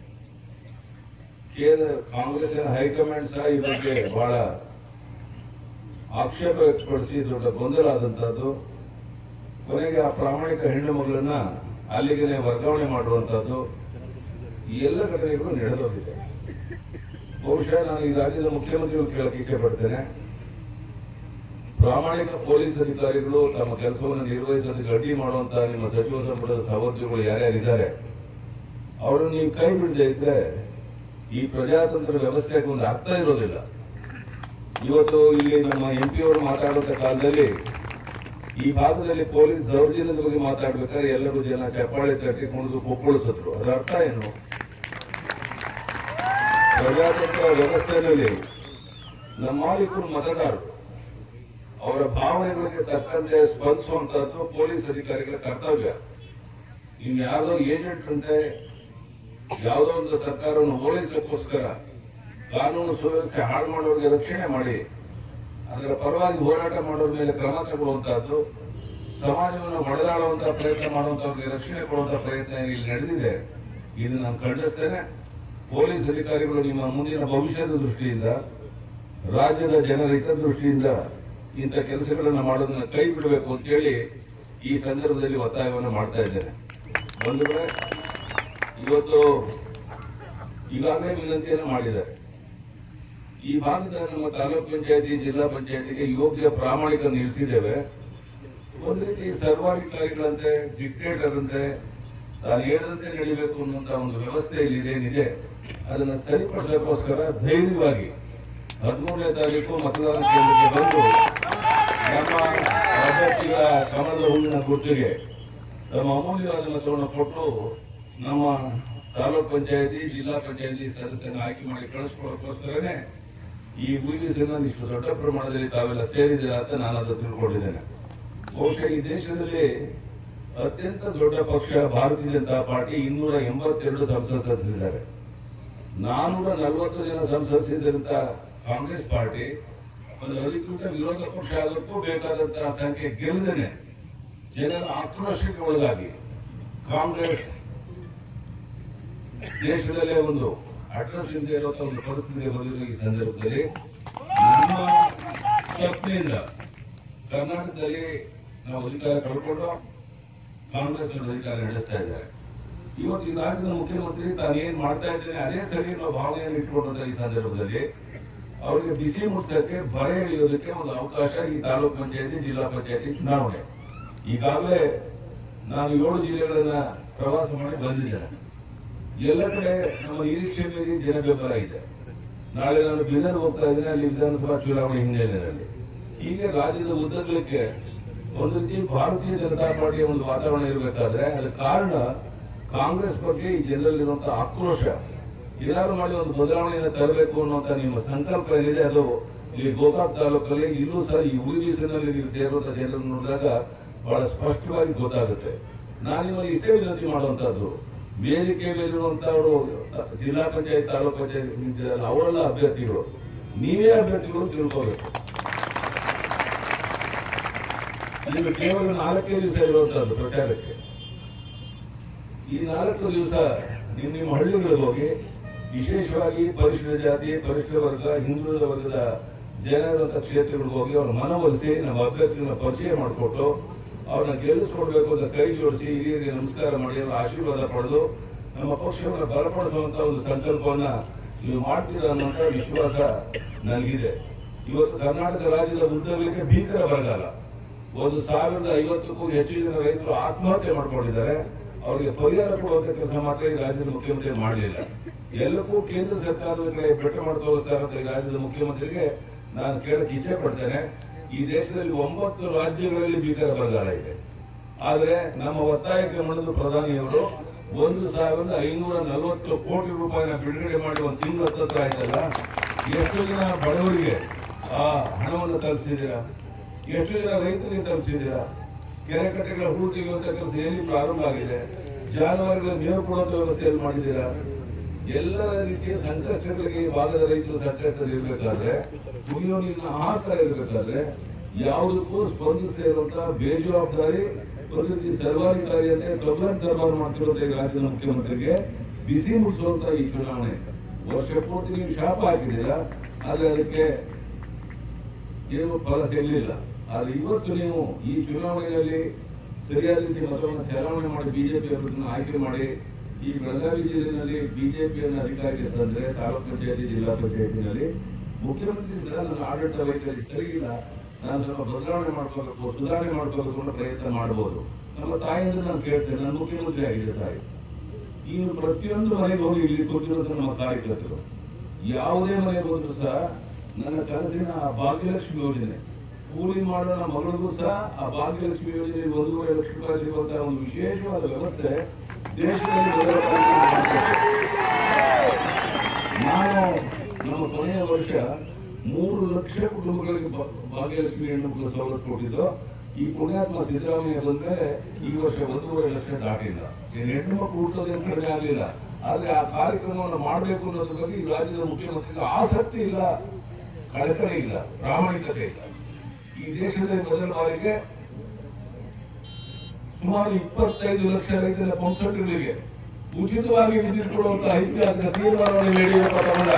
ಕೇಂದ್ರ ಕಾಂಗ್ರೆಸ್ಸಿನ ಹೈಕಮಾಂಡ್ ಸಹ ಈ ಬಗ್ಗೆ ಬಹಳ ಆಕ್ಷೇಪ ವ್ಯಕ್ತಪಡಿಸಿ ದೊಡ್ಡ ಗೊಂದಲ ಆದಂತಹದ್ದು ಕೊನೆಗೆ ಆ ಪ್ರಾಮಾಣಿಕ ಹೆಣ್ಣು ಮಗಳನ್ನ ಅಲ್ಲಿಗೆ ವರ್ಗಾವಣೆ ಮಾಡುವಂತಹದ್ದು ಈ ಎಲ್ಲ ಘಟನೆಗಳು ನಡೆದೋಗಿದೆ ಬಹುಶಃ ನಾನು ಈ ರಾಜ್ಯದ ಮುಖ್ಯಮಂತ್ರಿಗಳು ಕೇಳಕ್ಕೆ ಇಚ್ಛೆ ಪಡ್ತೇನೆ ಪ್ರಾಮಾಣಿಕ ಪೊಲೀಸ್ ಅಧಿಕಾರಿಗಳು ತಮ್ಮ ಕೆಲಸವನ್ನು ನಿರ್ವಹಿಸೋದಕ್ಕೆ ಅಡ್ಡಿ ಮಾಡುವಂತಹ ನಿಮ್ಮ ಸಚಿವ ಸಂಪುಟದ ಸಹೋದ್ಯೋಗಿಗಳು ಯಾರ್ಯಾರಿದ್ದಾರೆ ಅವರನ್ನು ನೀವು ಕೈ ಬಿಡದೆ ಇದ್ರೆ ಈ ಪ್ರಜಾತಂತ್ರ ವ್ಯವಸ್ಥೆಗೆ ಒಂದು ಅರ್ಥ ಇರೋದಿಲ್ಲ ಇವತ್ತು ಇಲ್ಲಿ ನಮ್ಮ ಎಂ ಪಿ ಅವರು ಮಾತಾಡುವಂತ ಕಾಲದಲ್ಲಿ ಈ ಭಾಗದಲ್ಲಿ ಪೊಲೀಸ್ ದೌರ್ಜನ್ಯದ ಬಗ್ಗೆ ಮಾತಾಡ್ಬೇಕಾದ್ರೆ ಎಲ್ಲರೂ ಜನ ಚಪ್ಪಾಳೆ ತಟ್ಟಿ ಕುಣಿದು ಕುಪ್ಪಳಿಸಿದ್ರು ಅದರ ಅರ್ಥ ಏನು ಪ್ರಜಾತಂತ್ರ ವ್ಯವಸ್ಥೆಯಲ್ಲಿ ನಮ್ಮ ಮಾಲೀಕರು ಮತದಾರರು ಅವರ ಭಾವನೆಗಳಿಗೆ ತಕ್ಕಂತೆ ಸ್ಪಂದಿಸುವಂತಹದ್ದು ಪೊಲೀಸ್ ಅಧಿಕಾರಿಗಳ ಕರ್ತವ್ಯ ನೀವು ಯಾವುದೋ ಏಜೆಂಟ್ ಅಂತೆ ಯಾವುದೋ ಒಂದು ಸರ್ಕಾರವನ್ನು ಓಲೈಸಕ್ಕೋಸ್ಕರ ಕಾನೂನು ಸುವ್ಯವಸ್ಥೆ ಹಾಳು ಮಾಡೋರಿಗೆ ರಕ್ಷಣೆ ಮಾಡಿ ಅದರ ಪರವಾಗಿ ಹೋರಾಟ ಮಾಡೋರ ಮೇಲೆ ಕ್ರಮ ತಗೊಳ್ಳುವಂತಹದ್ದು ಸಮಾಜವನ್ನು ಹೊಡೆದಾಡುವಂತಹ ಪ್ರಯತ್ನ ಮಾಡುವಂತವ್ರಿಗೆ ರಕ್ಷಣೆ ಕೊಡುವಂತಹ ಪ್ರಯತ್ನ ಇಲ್ಲಿ ನಡೆದಿದೆ ಇದು ನಾನು ಖಂಡಿಸ್ತೇನೆ ಪೊಲೀಸ್ ಅಧಿಕಾರಿಗಳು ನಿಮ್ಮ ಮುಂದಿನ ಭವಿಷ್ಯದ ದೃಷ್ಟಿಯಿಂದ ರಾಜ್ಯದ ಜನರ ಹಿತದೃಷ್ಟಿಯಿಂದ ಇಂಥ ಕೆಲಸಗಳನ್ನು ಮಾಡೋದನ್ನ ಕೈ ಬಿಡಬೇಕು ಅಂತೇಳಿ ಈ ಸಂದರ್ಭದಲ್ಲಿ ಒತ್ತಾಯವನ್ನು ಮಾಡ್ತಾ ಇದ್ದೇನೆ ಬಂಧುಗಳೇ ಇವತ್ತು ಈಗಾಗಲೇ ವಿನಂತಿಯನ್ನು ಮಾಡಿದ್ದಾರೆ ಈ ಭಾಗದ ನಮ್ಮ ತಾಲೂಕ್ ಪಂಚಾಯತಿ ಜಿಲ್ಲಾ ಪಂಚಾಯತಿಗೆ ಯೋಗ್ಯ ಪ್ರಾಮಾಣಿಕ ನಿಲ್ಲಿಸಿದ್ದೇವೆ ಒಂದು ರೀತಿ ಸರ್ವಾಧಿಕಾರಿಗಳಂತೆ ಡಿಕ್ಟೇಟರ್ ಅಂತೆ ತಾನು ಹೇಳಿದಂತೆ ನಡೀಬೇಕು ಅನ್ನುವಂತ ಒಂದು ವ್ಯವಸ್ಥೆ ಇಲ್ಲಿ ಇದೇನಿದೆ ಅದನ್ನ ಸರಿಪಡಿಸೋಕ್ಕೋಸ್ಕರ ಧೈರ್ಯವಾಗಿ ಹದಿಮೂರನೇ ತಾರೀಕು ಮತದಾನ ಕೇಂದ್ರಕ್ಕೆ ಬಂದು ನಮ್ಮ ಅಭ್ಯರ್ಥಿಗಳ ಕಮಲದ ಹೂವಿನ ಗುರ್ತಿಗೆ ತಮ್ಮ ಅಮೂಲ್ಯವಾದ ಮತವನ್ನು ಕೊಟ್ಟು ನಮ್ಮ ತಾಲೂಕ್ ಪಂಚಾಯತಿ ಜಿಲ್ಲಾ ಪಂಚಾಯತಿ ಸದಸ್ಯರನ್ನು ಆಯ್ಕೆ ಮಾಡಿ ಕಳಿಸ್ಕೊಡೋಕ್ಕೋಸ್ಕರನೇ ಈ ವಿವಿಸಿನಲ್ಲಿ ಇಷ್ಟು ದೊಡ್ಡ ಪ್ರಮಾಣದಲ್ಲಿ ತಾವೆಲ್ಲ ಸೇರಿದ್ದೀರಾ ಅಂತ ನಾನು ಅದು ತಿಳ್ಕೊಂಡಿದ್ದೇನೆ ಬಹುಶಃ ಈ ದೇಶದಲ್ಲಿ ಅತ್ಯಂತ ದೊಡ್ಡ ಪಕ್ಷ ಭಾರತೀಯ ಜನತಾ ಪಾರ್ಟಿ ಇನ್ನೂರ ಎಂಬತ್ತೆರಡು ಸಂಸತ್ ಸದಸ್ಯರಿದ್ದಾರೆ ನಾನೂರ ನಲವತ್ತು ಜನ ಸಂಸತ್ತಿದ್ದಂತ ಕಾಂಗ್ರೆಸ್ ಪಾರ್ಟಿ ಒಂದು ಅಧಿಕೃತ ವಿರೋಧ ಪಕ್ಷ ಆಗೋಕ್ಕೂ ಬೇಕಾದಂತಹ ಸಂಖ್ಯೆ ಗೆಲ್ಲದೇನೆ ಜನರ ಆಕ್ರೋಶಕ್ಕೆ ಒಳಗಾಗಿ ಕಾಂಗ್ರೆಸ್ ದೇಶದಲ್ಲೇ ಒಂದು ಅಡ್ರೆಸ್ ಇಲ್ಲದೆ ಇರುವಂತಹ ಒಂದು ಪರಿಸ್ಥಿತಿಗೆ ಬಂದಿರೋ ಈ ಸಂದರ್ಭದಲ್ಲಿ ನಮ್ಮ ತಪ್ಪಿನಿಂದ ಕರ್ನಾಟಕದಲ್ಲಿ ನಾವು ಅಧಿಕಾರ ಕಳ್ಕೊಂಡು ಕಾಂಗ್ರೆಸ್ ಅವರು ಅಧಿಕಾರ ನಡೆಸ್ತಾ ಇದ್ದಾರೆ ಇವತ್ತು ಈ ರಾಜ್ಯದ ಮುಖ್ಯಮಂತ್ರಿ ತಾನು ಏನ್ ಮಾಡ್ತಾ ಇದ್ದೇನೆ ಅದೇ ಸರಿ ಅನ್ನೋ ಭಾವನೆಯನ್ನು ಇಟ್ಕೊಂಡಂತ ಈ ಸಂದರ್ಭದಲ್ಲಿ ಅವರಿಗೆ ಬಿಸಿ ಮುಟ್ಸಕ್ಕೆ ಬರೆ ಎಳೆಯೋದಕ್ಕೆ ಒಂದು ಅವಕಾಶ ಈ ತಾಲೂಕ್ ಪಂಚಾಯತಿ ಜಿಲ್ಲಾ ಪಂಚಾಯತಿ ಚುನಾವಣೆ ಈಗಾಗಲೇ ನಾನು ಏಳು ಜಿಲ್ಲೆಗಳನ್ನ ಪ್ರವಾಸ ಮಾಡಿ ಬಂದಿದ್ದೇನೆ ಎಲ್ಲ ಕಡೆ ನಮ್ಮ ನಿರೀಕ್ಷೆ ಮೀರಿ ಜನ ಬೆಂಬಲ ಇದೆ ನಾಳೆ ನಾನು ಬೀದರ್ ಹೋಗ್ತಾ ಇದ್ದೇನೆ ಅಲ್ಲಿ ವಿಧಾನಸಭಾ ಚುನಾವಣೆ ಹಿನ್ನೆಲೆಯಲ್ಲಿ ಹೀಗೆ ರಾಜ್ಯದ ಉದ್ದಗಲಕ್ಕೆ ಒಂದು ರೀತಿ ಭಾರತೀಯ ಜನತಾ ಪಾರ್ಟಿಯ ಒಂದು ವಾತಾವರಣ ಇರಬೇಕಾದ್ರೆ ಅದರ ಕಾರಣ ಕಾಂಗ್ರೆಸ್ ಬಗ್ಗೆ ಈ ಜನರಲ್ಲಿರುವಂತಹ ಆಕ್ರೋಶ ಏನಾದ್ರು ಮಾಡಿ ಒಂದು ಬದಲಾವಣೆಯನ್ನು ತರಬೇಕು ಅನ್ನುವಂತ ನಿಮ್ಮ ಸಂಕಲ್ಪ ಏನಿದೆ ಅದು ಇಲ್ಲಿ ಗೋಕಾಕ್ ತಾಲೂಕಲ್ಲಿ ಇಲ್ಲೂ ಸಹ ಈ ಉಳಿಬಿಸಿನಲ್ಲಿ ನೀವು ಸೇರುವಂತ ಜನರನ್ನು ನೋಡಿದಾಗ ಬಹಳ ಸ್ಪಷ್ಟವಾಗಿ ಗೊತ್ತಾಗುತ್ತೆ ನಾನು ನಿಮ್ಮಲ್ಲಿ ಇಷ್ಟೇ ವಿನಂತಿ ಮಾಡುವಂತದ್ದು ವೇದಿಕೆ ಮೇಲಿರುವಂತವರು ಜಿಲ್ಲಾ ಪಂಚಾಯತ್ ತಾಲೂಕ್ ಪಂಚಾಯತ್ ಅವರೆಲ್ಲ ಅಭ್ಯರ್ಥಿಗಳು ನೀವೇ ಅಭ್ಯರ್ಥಿಗಳು ತಿಳ್ಕೋಬೇಕು ನಿಮಗೆ ಕೇವಲ ನಾಲ್ಕೇ ದಿವಸ ಇರುವಂತದ್ದು ಪ್ರಚಾರಕ್ಕೆ ಈ ನಾಲ್ಕು ದಿವಸ ನಿಮ್ಮ ನಿಮ್ಮ ಹಳ್ಳಿಗಳಿಗೆ ಹೋಗಿ ವಿಶೇಷವಾಗಿ ಪರಿಶಿಷ್ಟ ಜಾತಿ ಪರಿಶಿಷ್ಟ ವರ್ಗ ಹಿಂದುಳಿದ ವರ್ಗದ ಜನರಂತ ಕ್ಷೇತ್ರಗಳಿಗೆ ಹೋಗಿ ಅವ್ರ ಮನವೊಲಿಸಿ ನಮ್ಮ ಅಭ್ಯರ್ಥಿಗಳನ್ನ ಪರಿಚಯ ಮಾಡಿಕೊಟ್ಟು ಅವ್ರನ್ನ ಗೆಲ್ಲಿಸ್ಕೊಡ್ಬೇಕು ಅಂತ ಕೈ ಜೋಡಿಸಿ ಹಿರಿಯರಿಗೆ ನಮಸ್ಕಾರ ಮಾಡಿ ಅವರ ಆಶೀರ್ವಾದ ಪಡೆದು ನಮ್ಮ ಪಕ್ಷವನ್ನು ಬಲಪಡಿಸುವಂತ ಒಂದು ಸಂಕಲ್ಪವನ್ನ ನೀವು ಮಾಡ್ತೀರಾ ಅನ್ನೋಂಥ ವಿಶ್ವಾಸ ನನಗಿದೆ ಇವತ್ತು ಕರ್ನಾಟಕ ರಾಜ್ಯದ ಉದ್ದಗಲಿಕ್ಕೆ ಭೀಕರ ಬರಗಾಲ ಒಂದು ಸಾವಿರದ ಐವತ್ತಕ್ಕೂ ಹೆಚ್ಚು ಜನ ರೈತರು ಆತ್ಮಹತ್ಯೆ ಮಾಡ್ಕೊಂಡಿದ್ದಾರೆ ಅವರಿಗೆ ಪರಿಹಾರ ಕೊಡುವಂತ ಕೆಲಸ ಮಾತ್ರ ಈ ರಾಜ್ಯದ ಮುಖ್ಯಮಂತ್ರಿ ಮಾಡಲಿಲ್ಲ ಎಲ್ಲಕ್ಕೂ ಕೇಂದ್ರ ಸರ್ಕಾರದ ಕಡೆ ಬೆಟ್ಟ ಮಾಡಿ ತೋರಿಸ್ತಾ ಇರುವಂತ ಈ ರಾಜ್ಯದ ಮುಖ್ಯಮಂತ್ರಿಗೆ ನಾನು ಕೇಳಕ್ ಇಚ್ಛೆ ಪಡ್ತೇನೆ ಈ ದೇಶದಲ್ಲಿ ಒಂಬತ್ತು ರಾಜ್ಯಗಳಲ್ಲಿ ಭೀಕರ ಬರಗಾಲ ಇದೆ ಆದ್ರೆ ನಮ್ಮ ಒತ್ತಾಯಕ್ಕೆ ಮಣಿದ ಪ್ರಧಾನಿಯವರು ಒಂದು ಸಾವಿರದ ಐನೂರ ನಲವತ್ತು ಕೋಟಿ ರೂಪಾಯಿನ ಬಿಡುಗಡೆ ಮಾಡಿ ಒಂದು ತಿಂಗಳ ಹತ್ತತ್ರ ಆಯ್ತಲ್ಲ ಎಷ್ಟು ಜನ ಬಡವರಿಗೆ ಆ ಹಣವನ್ನು ತಲುಪಿಸಿದ್ದೀರಾ ಎಷ್ಟು ಜನ ರೈತರಿಗೆ ತಲುಪಿಸಿದ್ದೀರಾ ಕೆರೆ ಕಟ್ಟೆಗಳ ಹೂಳು ತೆಗೆಯುವಂತ ಕೆಲಸ ಎಲ್ಲಿ ಪ್ರಾರಂಭ ಆಗಿದೆ ಜಾನುವಾರುಗಳ ಮೇವು ಕೊಡುವಂತ ವ್ಯವಸ್ಥೆ ಎಲ್ಲಿ ಮಾಡಿದ್ದೀರಾ ಎಲ್ಲ ರೀತಿಯ ಸಂಕಷ್ಟಗಳಿಗೆ ಈ ಭಾಗದ ರೈತರು ಸಂಕಷ್ಟದಲ್ಲಿ ಇರಬೇಕಾದ್ರೆ ಕುಡಿಯೋ ನೀರಿನ ಆಹಾರ ಇರಬೇಕಾದ್ರೆ ಯಾವುದಕ್ಕೂ ಸ್ಪಂದಿಸದೇ ಇರುವಂತಹ ಬೇಜವಾಬ್ದಾರಿ ಒಂದು ರೀತಿ ಸರ್ವಾಧಿಕಾರಿಯಂತೆ ಪ್ರಬಲ ದರ್ಬಾರ್ ಮಾಡ್ತಿರುವಂತ ಈ ರಾಜ್ಯದ ಮುಖ್ಯಮಂತ್ರಿಗೆ ಬಿಸಿ ಮುಟ್ಟಿಸುವಂತ ಈ ಚುನಾವಣೆ ವರ್ಷ ಪೂರ್ತಿ ನೀವು ಶಾಪ ಹಾಕಿದ್ದೀರಾ ಆದ್ರೆ ಅದಕ್ಕೆ ಏನು ಫಲ ಸಿಗಲಿಲ್ಲ ಆದ್ರೆ ಇವತ್ತು ನೀವು ಈ ಚುನಾವಣೆಯಲ್ಲಿ ಸರಿಯಾದ ರೀತಿ ಮತವನ್ನು ಚಲಾವಣೆ ಮಾಡಿ ಬಿಜೆಪಿ ಅಭ್ಯರ್ಥಿಯನ್ನು ಆಯ್ಕೆ ಮಾಡಿ ಈ ಬೆಳಗಾವಿ ಜಿಲ್ಲೆಯಲ್ಲಿ ಬಿಜೆಪಿಯನ್ನು ಅಧಿಕಾರಕ್ಕೆ ತಂದ್ರೆ ತಾಲೂಕ್ ಪಂಚಾಯತಿ ಜಿಲ್ಲಾ ಪಂಚಾಯತಿನಲ್ಲಿ ಮುಖ್ಯಮಂತ್ರಿ ಸಹ ನನ್ನ ಆಡಳಿತ ವೈಖರಿ ಸರಿ ಇಲ್ಲ ನಾನು ಸ್ವಲ್ಪ ಬದಲಾವಣೆ ಮಾಡ್ಕೋಬೇಕು ಸುಧಾರಣೆ ಮಾಡ್ಕೋಬೇಕು ಅನ್ನೋ ಪ್ರಯತ್ನ ಮಾಡಬಹುದು ನಮ್ಮ ತಾಯಿಯಿಂದ ನಾನು ಕೇಳ್ತೇನೆ ನಾನು ಮುಖ್ಯಮಂತ್ರಿ ಆಗಿದೆ ತಾಯಿ ಈ ಪ್ರತಿಯೊಂದು ಮನೆಗೆ ಹೋಗಿ ಇಲ್ಲಿ ಕೂತಿರೋದು ನಮ್ಮ ಕಾರ್ಯಕರ್ತರು ಯಾವುದೇ ಮನೆಗೆ ಹೋದ್ರು ಸಹ ನನ್ನ ಕನಸಿನ ಆ ಭಾಗ್ಯಲಕ್ಷ್ಮಿ ಯೋಜನೆ ಕೂಲಿ ಮಾಡೋ ನಮ್ಮ ಮಗಳಿಗೂ ಸಹ ಆ ಭಾಗ್ಯಲಕ್ಷ್ಮಿ ಯೋಜನೆ ಒಂದೂವರೆ ಲಕ್ಷ ರೂಪಾಯಿ ಸಿಗುವಂತಹ ಒಂದು ವಿಶೇಷವಾದ ವ್ಯವಸ್ಥೆ ದೇಶದಲ್ಲಿ ಮೊದಲ ಬಾರಿಗೆ ಮಾಡ್ತಾರೆ. ನಾನು ನಮ್ಮ ಕೊನೆಯ ವರ್ಷ ಮೂರು ಲಕ್ಷ ಕುಟುಂಬಗಳಿಗೆ ಭಾ- ಭಾಗ್ಯಲಕ್ಷ್ಮಿ ಹೆಣ್ಣುಮಕ್ಕಳ ಸವಲತ್ತು ಕೊಟ್ಟಿದ್ದು ಈ ಪುಣ್ಯಾತ್ಮ ಸಿದ್ದರಾಮಯ್ಯ ಬಂದ್ಮೇಲೆ ಈ ವರ್ಷ ಒಂದೂವರೆ ಲಕ್ಷ ದಾಟಿಲ್ಲ ಇನ್ನು ಹೆಣ್ಣು ಮಕ್ಕಳು ಹುಟ್ಟೋದೇನು ಕಡಿಮೆ ಆಗಲಿಲ್ಲ ಆದ್ರೆ ಆ ಕಾರ್ಯಕ್ರಮವನ್ನು ಮಾಡಬೇಕು ಅನ್ನೋದ್ರ ಬಗ್ಗೆ ಈ ರಾಜ್ಯದ ಮುಖ್ಯಮಂತ್ರಿಗೆ ಆಸಕ್ತಿ ಇಲ್ಲ ಕಳಕಳಿ ಇಲ್ಲ ಪ್ರಾಮಾಣಿಕತೆ ಇಲ್ಲ ಈ ದೇಶದಲ್ಲಿ ಮೊದಲ ಬಾರಿಗೆ ಸುಮಾರು ಇಪ್ಪತ್ತೈದು ಲಕ್ಷ ರೈತರ ಪಂಪ್ಸೆಟ್ಗಳಿಗೆ ಉಚಿತವಾಗಿ ವಿದ್ಯುತ್ ಕೊಡುವಂತ ಐತಿಹಾಸಿಕ ತೀರ್ಮಾನವನ್ನು ಯಡಿಯೂರಪ್ಪ ತಗೊಂಡ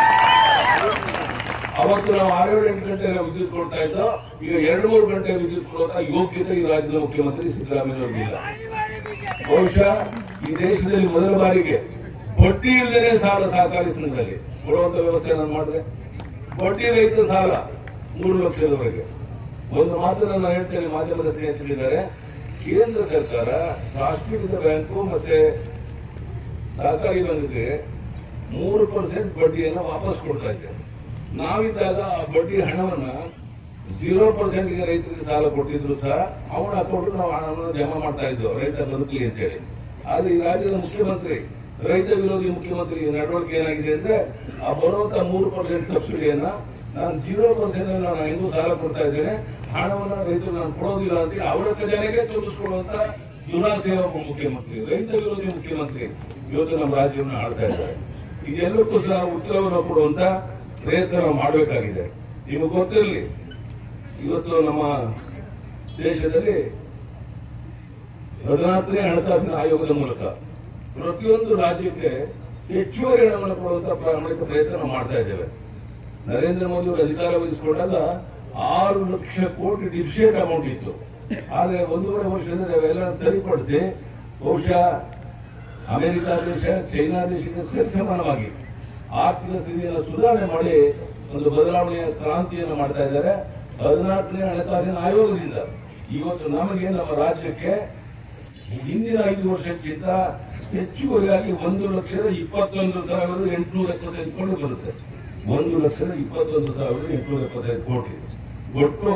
ಅವತ್ತು ನಾವು ಆರೇಳು ಎಂಟು ಗಂಟೆ ವಿದ್ಯುತ್ ಕೊಡ್ತಾ ಇದ್ದೋ ಈಗ ಎರಡು ಮೂರು ಗಂಟೆ ವಿದ್ಯುತ್ ಕೊಡುವಂತ ಯೋಗ್ಯತೆ ಈ ರಾಜ್ಯದ ಮುಖ್ಯಮಂತ್ರಿ ಸಿದ್ದರಾಮಯ್ಯವ್ರಿಗಿಲ್ಲ ಬಹುಶಃ ಈ ದೇಶದಲ್ಲಿ ಮೊದಲ ಬಾರಿಗೆ ಬಡ್ಡಿ ಇಲ್ಲದೆ ಸಾಲ ಸಹಕಾರಿ ಸಂಘದಲ್ಲಿ ಕೊಡುವಂತ ವ್ಯವಸ್ಥೆ ನಾನು ಮಾಡಿದೆ ಬಡ್ಡಿ ರಹಿತ ಸಾಲ ಮೂರು ಲಕ್ಷದವರೆಗೆ ಒಂದು ಮಾತನ್ನ ನಾನು ಹೇಳ್ತೇನೆ ಮಾಧ್ಯಮದ ಸ್ನೇಹಿತರಿದ್ದಾರೆ ಕೇಂದ್ರ ಸರ್ಕಾರ ರಾಷ್ಟ್ರೀಕೃತ ಬ್ಯಾಂಕು ಮತ್ತೆ ಸಹಕಾರಿ ಬ್ಯಾಂಕ್ಗೆ ಮೂರು ಪರ್ಸೆಂಟ್ ಬಡ್ಡಿಯನ್ನು ವಾಪಸ್ ಕೊಡ್ತಾ ಇದ್ದೇವೆ ನಾವಿದ್ದಾಗ ಆ ಬಡ್ಡಿ ಹಣವನ್ನ ಜೀರೋ ಪರ್ಸೆಂಟ್ಗೆ ರೈತರಿಗೆ ಸಾಲ ಕೊಟ್ಟಿದ್ರು ಸಹ ಅವನ ಅಕೌಂಟ್ ನಾವು ಹಣವನ್ನು ಜಮಾ ಮಾಡ್ತಾ ಇದ್ವು ರೈತ ಬದುಕಲಿ ಅಂತೇಳಿ ಆದ್ರೆ ಈ ರಾಜ್ಯದ ಮುಖ್ಯಮಂತ್ರಿ ರೈತ ವಿರೋಧಿ ಮುಖ್ಯಮಂತ್ರಿ ನಡವಳಿಕೆ ಏನಾಗಿದೆ ಅಂದ್ರೆ ಆ ಬರುವಂತ ಮೂರು ಪರ್ಸೆಂಟ್ ಸಬ್ಸಿಡಿಯನ್ನ ನಾನು ಜೀರೋ ಪರ್ಸೆಂಟ್ ನಾನು ಹೆಂಗೂ ಸಾಲ ಕೊಡ್ತಾ ಇದ್ದೇನೆ ಹಣವನ್ನ ರೈತರು ನಾನು ಕೊಡೋದಿಲ್ಲ ಅಂತ ಅವರ ಖಜಾನೆಗೆ ತೋರಿಸ್ಕೊಡುವಂತ ದುರಾಸೆ ಒಬ್ಬ ಮುಖ್ಯಮಂತ್ರಿ ರೈತ ವಿರೋಧಿ ಮುಖ್ಯಮಂತ್ರಿ ಇವತ್ತು ನಮ್ಮ ರಾಜ್ಯವನ್ನು ಆಳ್ತಾ ಇದ್ದಾರೆ ಇದೆಲ್ಲಕ್ಕೂ ಸಹ ಉತ್ತರವನ್ನು ಕೊಡುವಂತ ಪ್ರಯತ್ನ ನಾವು ಮಾಡಬೇಕಾಗಿದೆ ನಿಮಗೆ ಗೊತ್ತಿರಲಿ ಇವತ್ತು ನಮ್ಮ ದೇಶದಲ್ಲಿ ಹದಿನಾಲ್ಕನೇ ಹಣಕಾಸಿನ ಆಯೋಗದ ಮೂಲಕ ಪ್ರತಿಯೊಂದು ರಾಜ್ಯಕ್ಕೆ ಹೆಚ್ಚುವರಿ ಹಣವನ್ನು ಕೊಡುವಂತ ಪ್ರಾಮಾಣಿಕ ಪ್ರಯತ್ನ ನಾವು ಮಾಡ್ತಾ ಇದ್ದೇವೆ ನರೇಂದ್ರ ಮೋದಿ ಅವರು ಅಧಿಕಾರ ವಹಿಸಿಕೊಂಡಾಗ ಆರು ಲಕ್ಷ ಕೋಟಿ ಡಿಫಿಷಿಯೇಟ್ ಅಮೌಂಟ್ ಇತ್ತು ಆದ್ರೆ ಒಂದೂವರೆ ವರ್ಷದಿಂದ ಅವೆಲ್ಲ ಸರಿಪಡಿಸಿ ಬಹುಶಃ ಅಮೆರಿಕ ದೇಶ ಚೈನಾ ದೇಶಕ್ಕೆ ಸರಿ ಸಮಾನವಾಗಿ ಆರ್ಥಿಕ ಸ್ಥಿತಿಯನ್ನು ಸುಧಾರಣೆ ಮಾಡಿ ಒಂದು ಬದಲಾವಣೆಯ ಕ್ರಾಂತಿಯನ್ನು ಮಾಡ್ತಾ ಇದ್ದಾರೆ ಹದಿನಾಲ್ಕನೇ ಹಣಕಾಸಿನ ಆಯೋಗದಿಂದ ಇವತ್ತು ನಮಗೆ ನಮ್ಮ ರಾಜ್ಯಕ್ಕೆ ಹಿಂದಿನ ಐದು ವರ್ಷಕ್ಕಿಂತ ಹೆಚ್ಚುವರಿಯಾಗಿ ಒಂದು ಲಕ್ಷದ ಇಪ್ಪತ್ತೊಂದು ಸಾವಿರದ ಎಂಟುನೂರ ಎಪ್ಪತ್ತೈದು ಕೋಟಿ ಬರುತ್ತೆ ಒಂದು ಲಕ್ಷದ ಇಪ್ಪತ್ತೊಂದು ಸಾವಿರದ ಎಂಟುನೂರ ಎಪ್ಪತ್ತೈದು ಕೋಟಿ ಒಟ್ಟು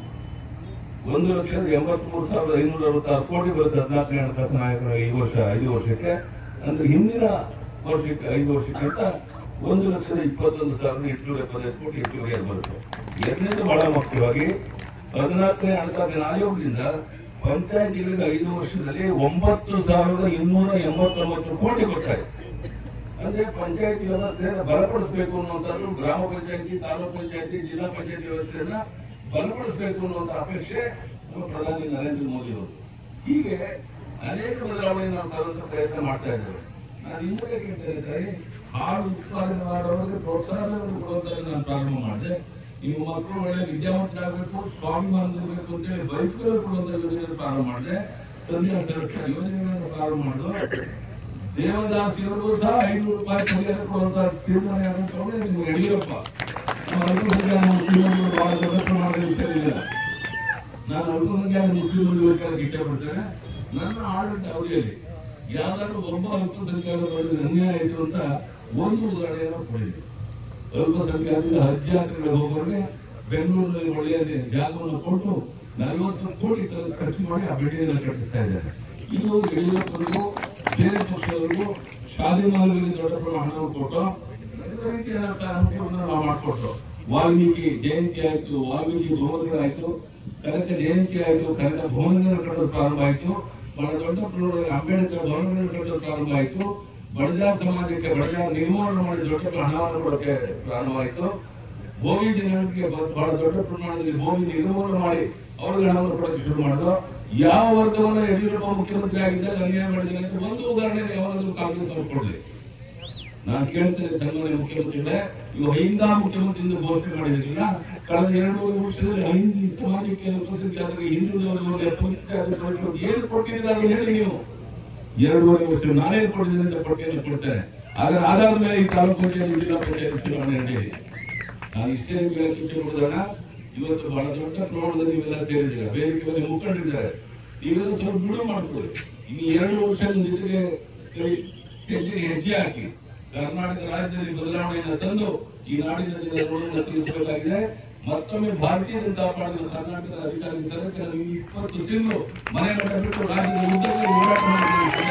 ಒಂದು ಲಕ್ಷದ ಎಂಬತ್ಮೂರು ಸಾವಿರದ ಐನೂರ ಅರವತ್ತಾರು ಕೋಟಿ ಬರುತ್ತೆ ಹದಿನಾಲ್ಕನೇ ಹಣಕಾಸಿನ ಆಯೋಗ ಈ ವರ್ಷ ಐದು ವರ್ಷಕ್ಕೆ ಅಂದ್ರೆ ಹಿಂದಿನ ವರ್ಷಕ್ಕೆ ಐದು ವರ್ಷಕ್ಕಿಂತ ಒಂದು ಲಕ್ಷದ ಇಪ್ಪತ್ತೊಂದು ಸಾವಿರದ ಎಂಟುನೂರ ಎಪ್ಪತ್ತೈದು ಕೋಟಿ ಹೆಚ್ಚುವರಿಯಾಗಿ ಬರುತ್ತೆ ಎರಡನೇದು ಬಹಳ ಮುಖ್ಯವಾಗಿ ಹದಿನಾಲ್ಕನೇ ಹಣಕಾಸಿನ ಆಯೋಗದಿಂದ ಪಂಚಾಯತಿಗಳಿಗೆ ಐದು ವರ್ಷದಲ್ಲಿ ಒಂಬತ್ತು ಸಾವಿರದ ಇನ್ನೂರ ಎಂಬತ್ತೊಂಬತ್ತು ಕೋಟಿ ಗೊತ್ತಾಯಿತು ಅಂದ್ರೆ ಪಂಚಾಯತಿ ವ್ಯವಸ್ಥೆಯನ್ನು ಬಲಪಡಿಸಬೇಕು ಅನ್ನುವಂಥದ್ದು ಗ್ರಾಮ ಪಂಚಾಯತಿ ತಾಲೂಕು ಪಂಚಾಯತಿ ಜಿಲ್ಲಾ ಪಂಚಾಯತಿ ವ್ಯವಸ್ಥೆಯನ್ನ ಬಲಪಡಿಸಬೇಕು ಅನ್ನುವಂಥ ಅಪೇಕ್ಷೆ ನಮ್ಮ ಪ್ರಧಾನಿ ನರೇಂದ್ರ ಮೋದಿ ಅವರು ಹೀಗೆ ಅನೇಕ ಬದಲಾವಣೆ ನಾವು ತರುವಂತ ಪ್ರಯತ್ನ ಮಾಡ್ತಾ ಇದ್ದೇವೆ ನಾನು ಹಿಂದೆ ಕೇಳ್ತೇನೆ ಹಾಲು ಉತ್ಪಾದನೆ ಮಾಡೋರಿಗೆ ಪ್ರೋತ್ಸಾಹವನ್ನು ಕೊಡುವಂತ ನಾನು ಪ್ರಾರಂಭ ಮಾಡಿದೆ ನೀವು ಮಕ್ಕಳು ಒಳ್ಳೆ ವಿದ್ಯಾವಂತರಾಗಬೇಕು ಸ್ವಾಭಿಮಾನ ಇರಬೇಕು ಅಂತೇಳಿ ಬಯಸ್ಕೊಂಡು ಕೊಡುವಂತ ಯೋಜನೆಯನ್ನು ಪ್ರಾರಂಭ ಮಾಡಿದೆ ಸಂಧ್ಯಾ ಸುರಕ್ಷಾ ಯೋಜನೆಗಳನ್ನು ಪ್ರಾರಂಭ ಮಾಡಿದ್ರು ದೇವದಾಸಿಯವರಿಗೂ ಸಹ ಐನೂರು ರೂಪಾಯಿ ಪರಿಹಾರ ಕೊಡುವಂತ ತೀರ್ಮಾನ ತಗೊಂಡೆ ನಿಮ್ಗೆ ಯಡಿಯೂರಪ್ಪ ನಮ್ಮ ಅಲ್ಪಸಂಖ್ಯಾತ ಮುಸ್ಲಿಮರು ಬಹಳ ದೊಡ್ಡ ಪ್ರಮಾಣದಲ್ಲಿ ಸೇರಿಲ್ಲ ನಾನು ಅಲ್ಪಸಂಖ್ಯಾತ ಮುಸ್ಲಿಮರು ಬೇಕಾದ್ರೆ ಇಷ್ಟಪಡ್ತೇನೆ ನನ್ನ ಆಡಳಿತ ಅವಧಿಯಲ್ಲಿ ಯಾವ್ದಾದ್ರು ಒಬ್ಬ ಅಲ್ಪಸಂಖ್ಯಾತರಲ್ಲಿ ಅನ್ಯಾಯ ಆಯಿತು ಅಂತ ಒಂದು ಉದಾಹರಣೆಯನ್ನು ಕೊಡಿದೆ ಅಲ್ಪಸಂಖ್ಯಾತರಿಗೆ ಹಜ್ ಯಾತ್ರೆಗೆ ಹೋಗೋರಿಗೆ ಬೆಂಗಳೂರಿನಲ್ಲಿ ಒಳ್ಳೆಯ ಜಾಗವನ್ನು ಕೊಟ್ಟು ನಲವತ್ತು ಕೋಟಿ ತ- ಖರ್ಚು ಮಾಡಿ ಆ ಬಿಲ್ಡಿಂಗ್ ಕಟ್ಟಿಸ್ತಾ ಇದ್ದಾರೆ ಇದು ಯಡಿಯೂರಪ್ಪರಿಗೂ ಬೇರೆ ಪಕ್ಷದವರಿಗೂ ಶಾದಿ ಮಾಲಗಳಿಗೆ ದೊಡ್ಡ ಪ್ರಮಾಣ ಹಣವನ್ನು ಕೊಟ್ಟು ಎಲ್ಲ ರೀತಿಯಾದಂತ ಅನುಕೂಲವನ್ನು ನಾವು ಮಾಡಿಕೊಟ್ರು ವಾಲ್ಮೀಕಿ ಜಯಂತಿ ಆಯ್ತು ವಾಲ್ಮೀಕಿ ಭವನಗಳಾಯ್ತು ಕನಕ ಜಯಂತಿ ಆಯ್ತು ಕನಕ ಭವನಗಳನ್ನು ಕಟ್ಟೋದು ಪ್ರಾರಂಭ ಆಯ್ತು ಬಹಳ ದೊಡ್ಡ ಪ್ರಮಾಣದಲ್ಲಿ ಅಂಬೇಡ್ಕರ್ ಭವನಗಳನ್ನು ಕಟ್ಟೋದು ಪ್ರಾರಂಭ ಆಯ್ತು ಬಡಜಾರ ಸಮಾಜಕ್ಕೆ ಬಡಜಾರ ನಿರ್ಮೂಲನೆ ಮಾಡಿ ದೊಡ್ಡ ಹಣವನ್ನು ಕೊಡೋಕೆ ಪ್ರಾರಂಭವಾಯಿತು ಭೂಮಿ ಜನರಿಗೆ ಬ- ಬಹಳ ದೊಡ್ಡ ಪ್ರಮಾಣದಲ್ಲಿ ಭೂಮಿ ನಿರ್ಮೂಲನೆ ಮಾಡಿ ಅವ್ರಿಗೆ ಹಣವನ್ನು ಕೊಡೋಕೆ ಶುರು ಮಾಡಿದ್ರು ಯಾವ ವರ್ಗವನ್ನು ಯಡಿಯೂರಪ್ಪ ಮುಖ್ಯಮಂತ್ರಿ ಆಗಿದ್ದಾಗ ಅನ್ಯಾಯ ಮಾಡಿದ್ದಾರೆ ಅಂತ ಒಂದು ಉದಾಹರಣೆ ಯಾವಾಗಲೂ ಕಾಂಗ್ರೆಸ್ ಅವ್ರು ಕೊಡ್ಲಿ ನಾನು ಕೇಳ್ತೇನೆ ಸನ್ಮಾನ್ಯ ಮುಖ್ಯಮಂತ್ರಿಗಳೇ ಇವು ಹಿಂದ ಮುಖ್ಯಮಂತ್ರಿಯಿಂದ ಘೋಷಣೆ ಮಾಡಿದ್ರಲ್ಲ ಕಳೆದ ಎರಡೂವರೆ ವರ್ಷದಲ್ಲಿ ಹಿಂದಿ ಸಮಾಜಕ್ಕೆ ಅಲ್ಪಸಂಖ್ಯಾತರಿಗೆ ಹಿಂದುಳಿದವರಿಗೆ ಅಲ್ಪಸಂಖ್ಯಾತರಿಗೆ ಏನು ಕೊಟ್ಟಿದ್ದಾರೆ ಹೇಳಿ ನೀವು ಎರಡೂವರೆ ವರ್ಷ ನಾನೇ ಕೊಟ್ಟಿದ್ದೀನಿ ಅಂತ ಪಟ್ಟಿಯನ್ನು ಕೊಡ್ತೇನೆ ಆದ್ರೆ ಅದಾದ ಮೇಲೆ ಈ ತಾಲೂಕು ಪಂಚಾಯತ್ ಜಿಲ್ಲಾ ಪಂಚಾಯತ್ ಚುನಾವಣೆ ನಡೆಯಿರಿ ನಾನು ಇಷ್ಟೇ ನಿಮ್ಗೆ ಕೊಡೋಣ ಇವತ್ತು ಬಹಳ ದೊಡ್ಡ ಪ್ರಮಾಣದಲ್ಲಿ ನೀವೆಲ್ಲ ಸೇರಿದ್ದೀರ ಬೇರೆ ಮೇಲೆ ಮುಖಂಡರಿದ್ದಾರೆ ನೀವೆಲ್ಲ ಸ್ವಲ್ಪ ಬಿಡುವು ಮಾಡ್ಕೊಳ್ಳಿ ಇನ್ನು ಎರಡು ವರ್ಷ ಜೊತೆಗೆ ಹೆಜ್ಜೆ ಹೆಜ್ಜೆ ಹಾಕಿ ಕರ್ನಾಟಕ ರಾಜ್ಯದಲ್ಲಿ ಬದಲಾವಣೆಯನ್ನು ತಂದು ಈ ನಾಡಿನ ಜನರ ಋಣವನ್ನು ತೀರಿಸಬೇಕಾಗಿದೆ ಮತ್ತೊಮ್ಮೆ ಭಾರತೀಯ ಜನತಾ ಪಾರ್ಟಿ ಕರ್ನಾಟಕದ ಅಧಿಕಾರಿ ತರಕ್ಕೆ ನಾವು ಈ ಇಪ್ಪತ್ತು ತಿಂಗಳು ಮನೆ ಮಠ ಬಿಟ್ಟು ರಾಜ್ಯದ ಉದ್ದಕ್ಕೂ ಹೋರಾಟ ಮಾಡಿದ್ದೇವೆ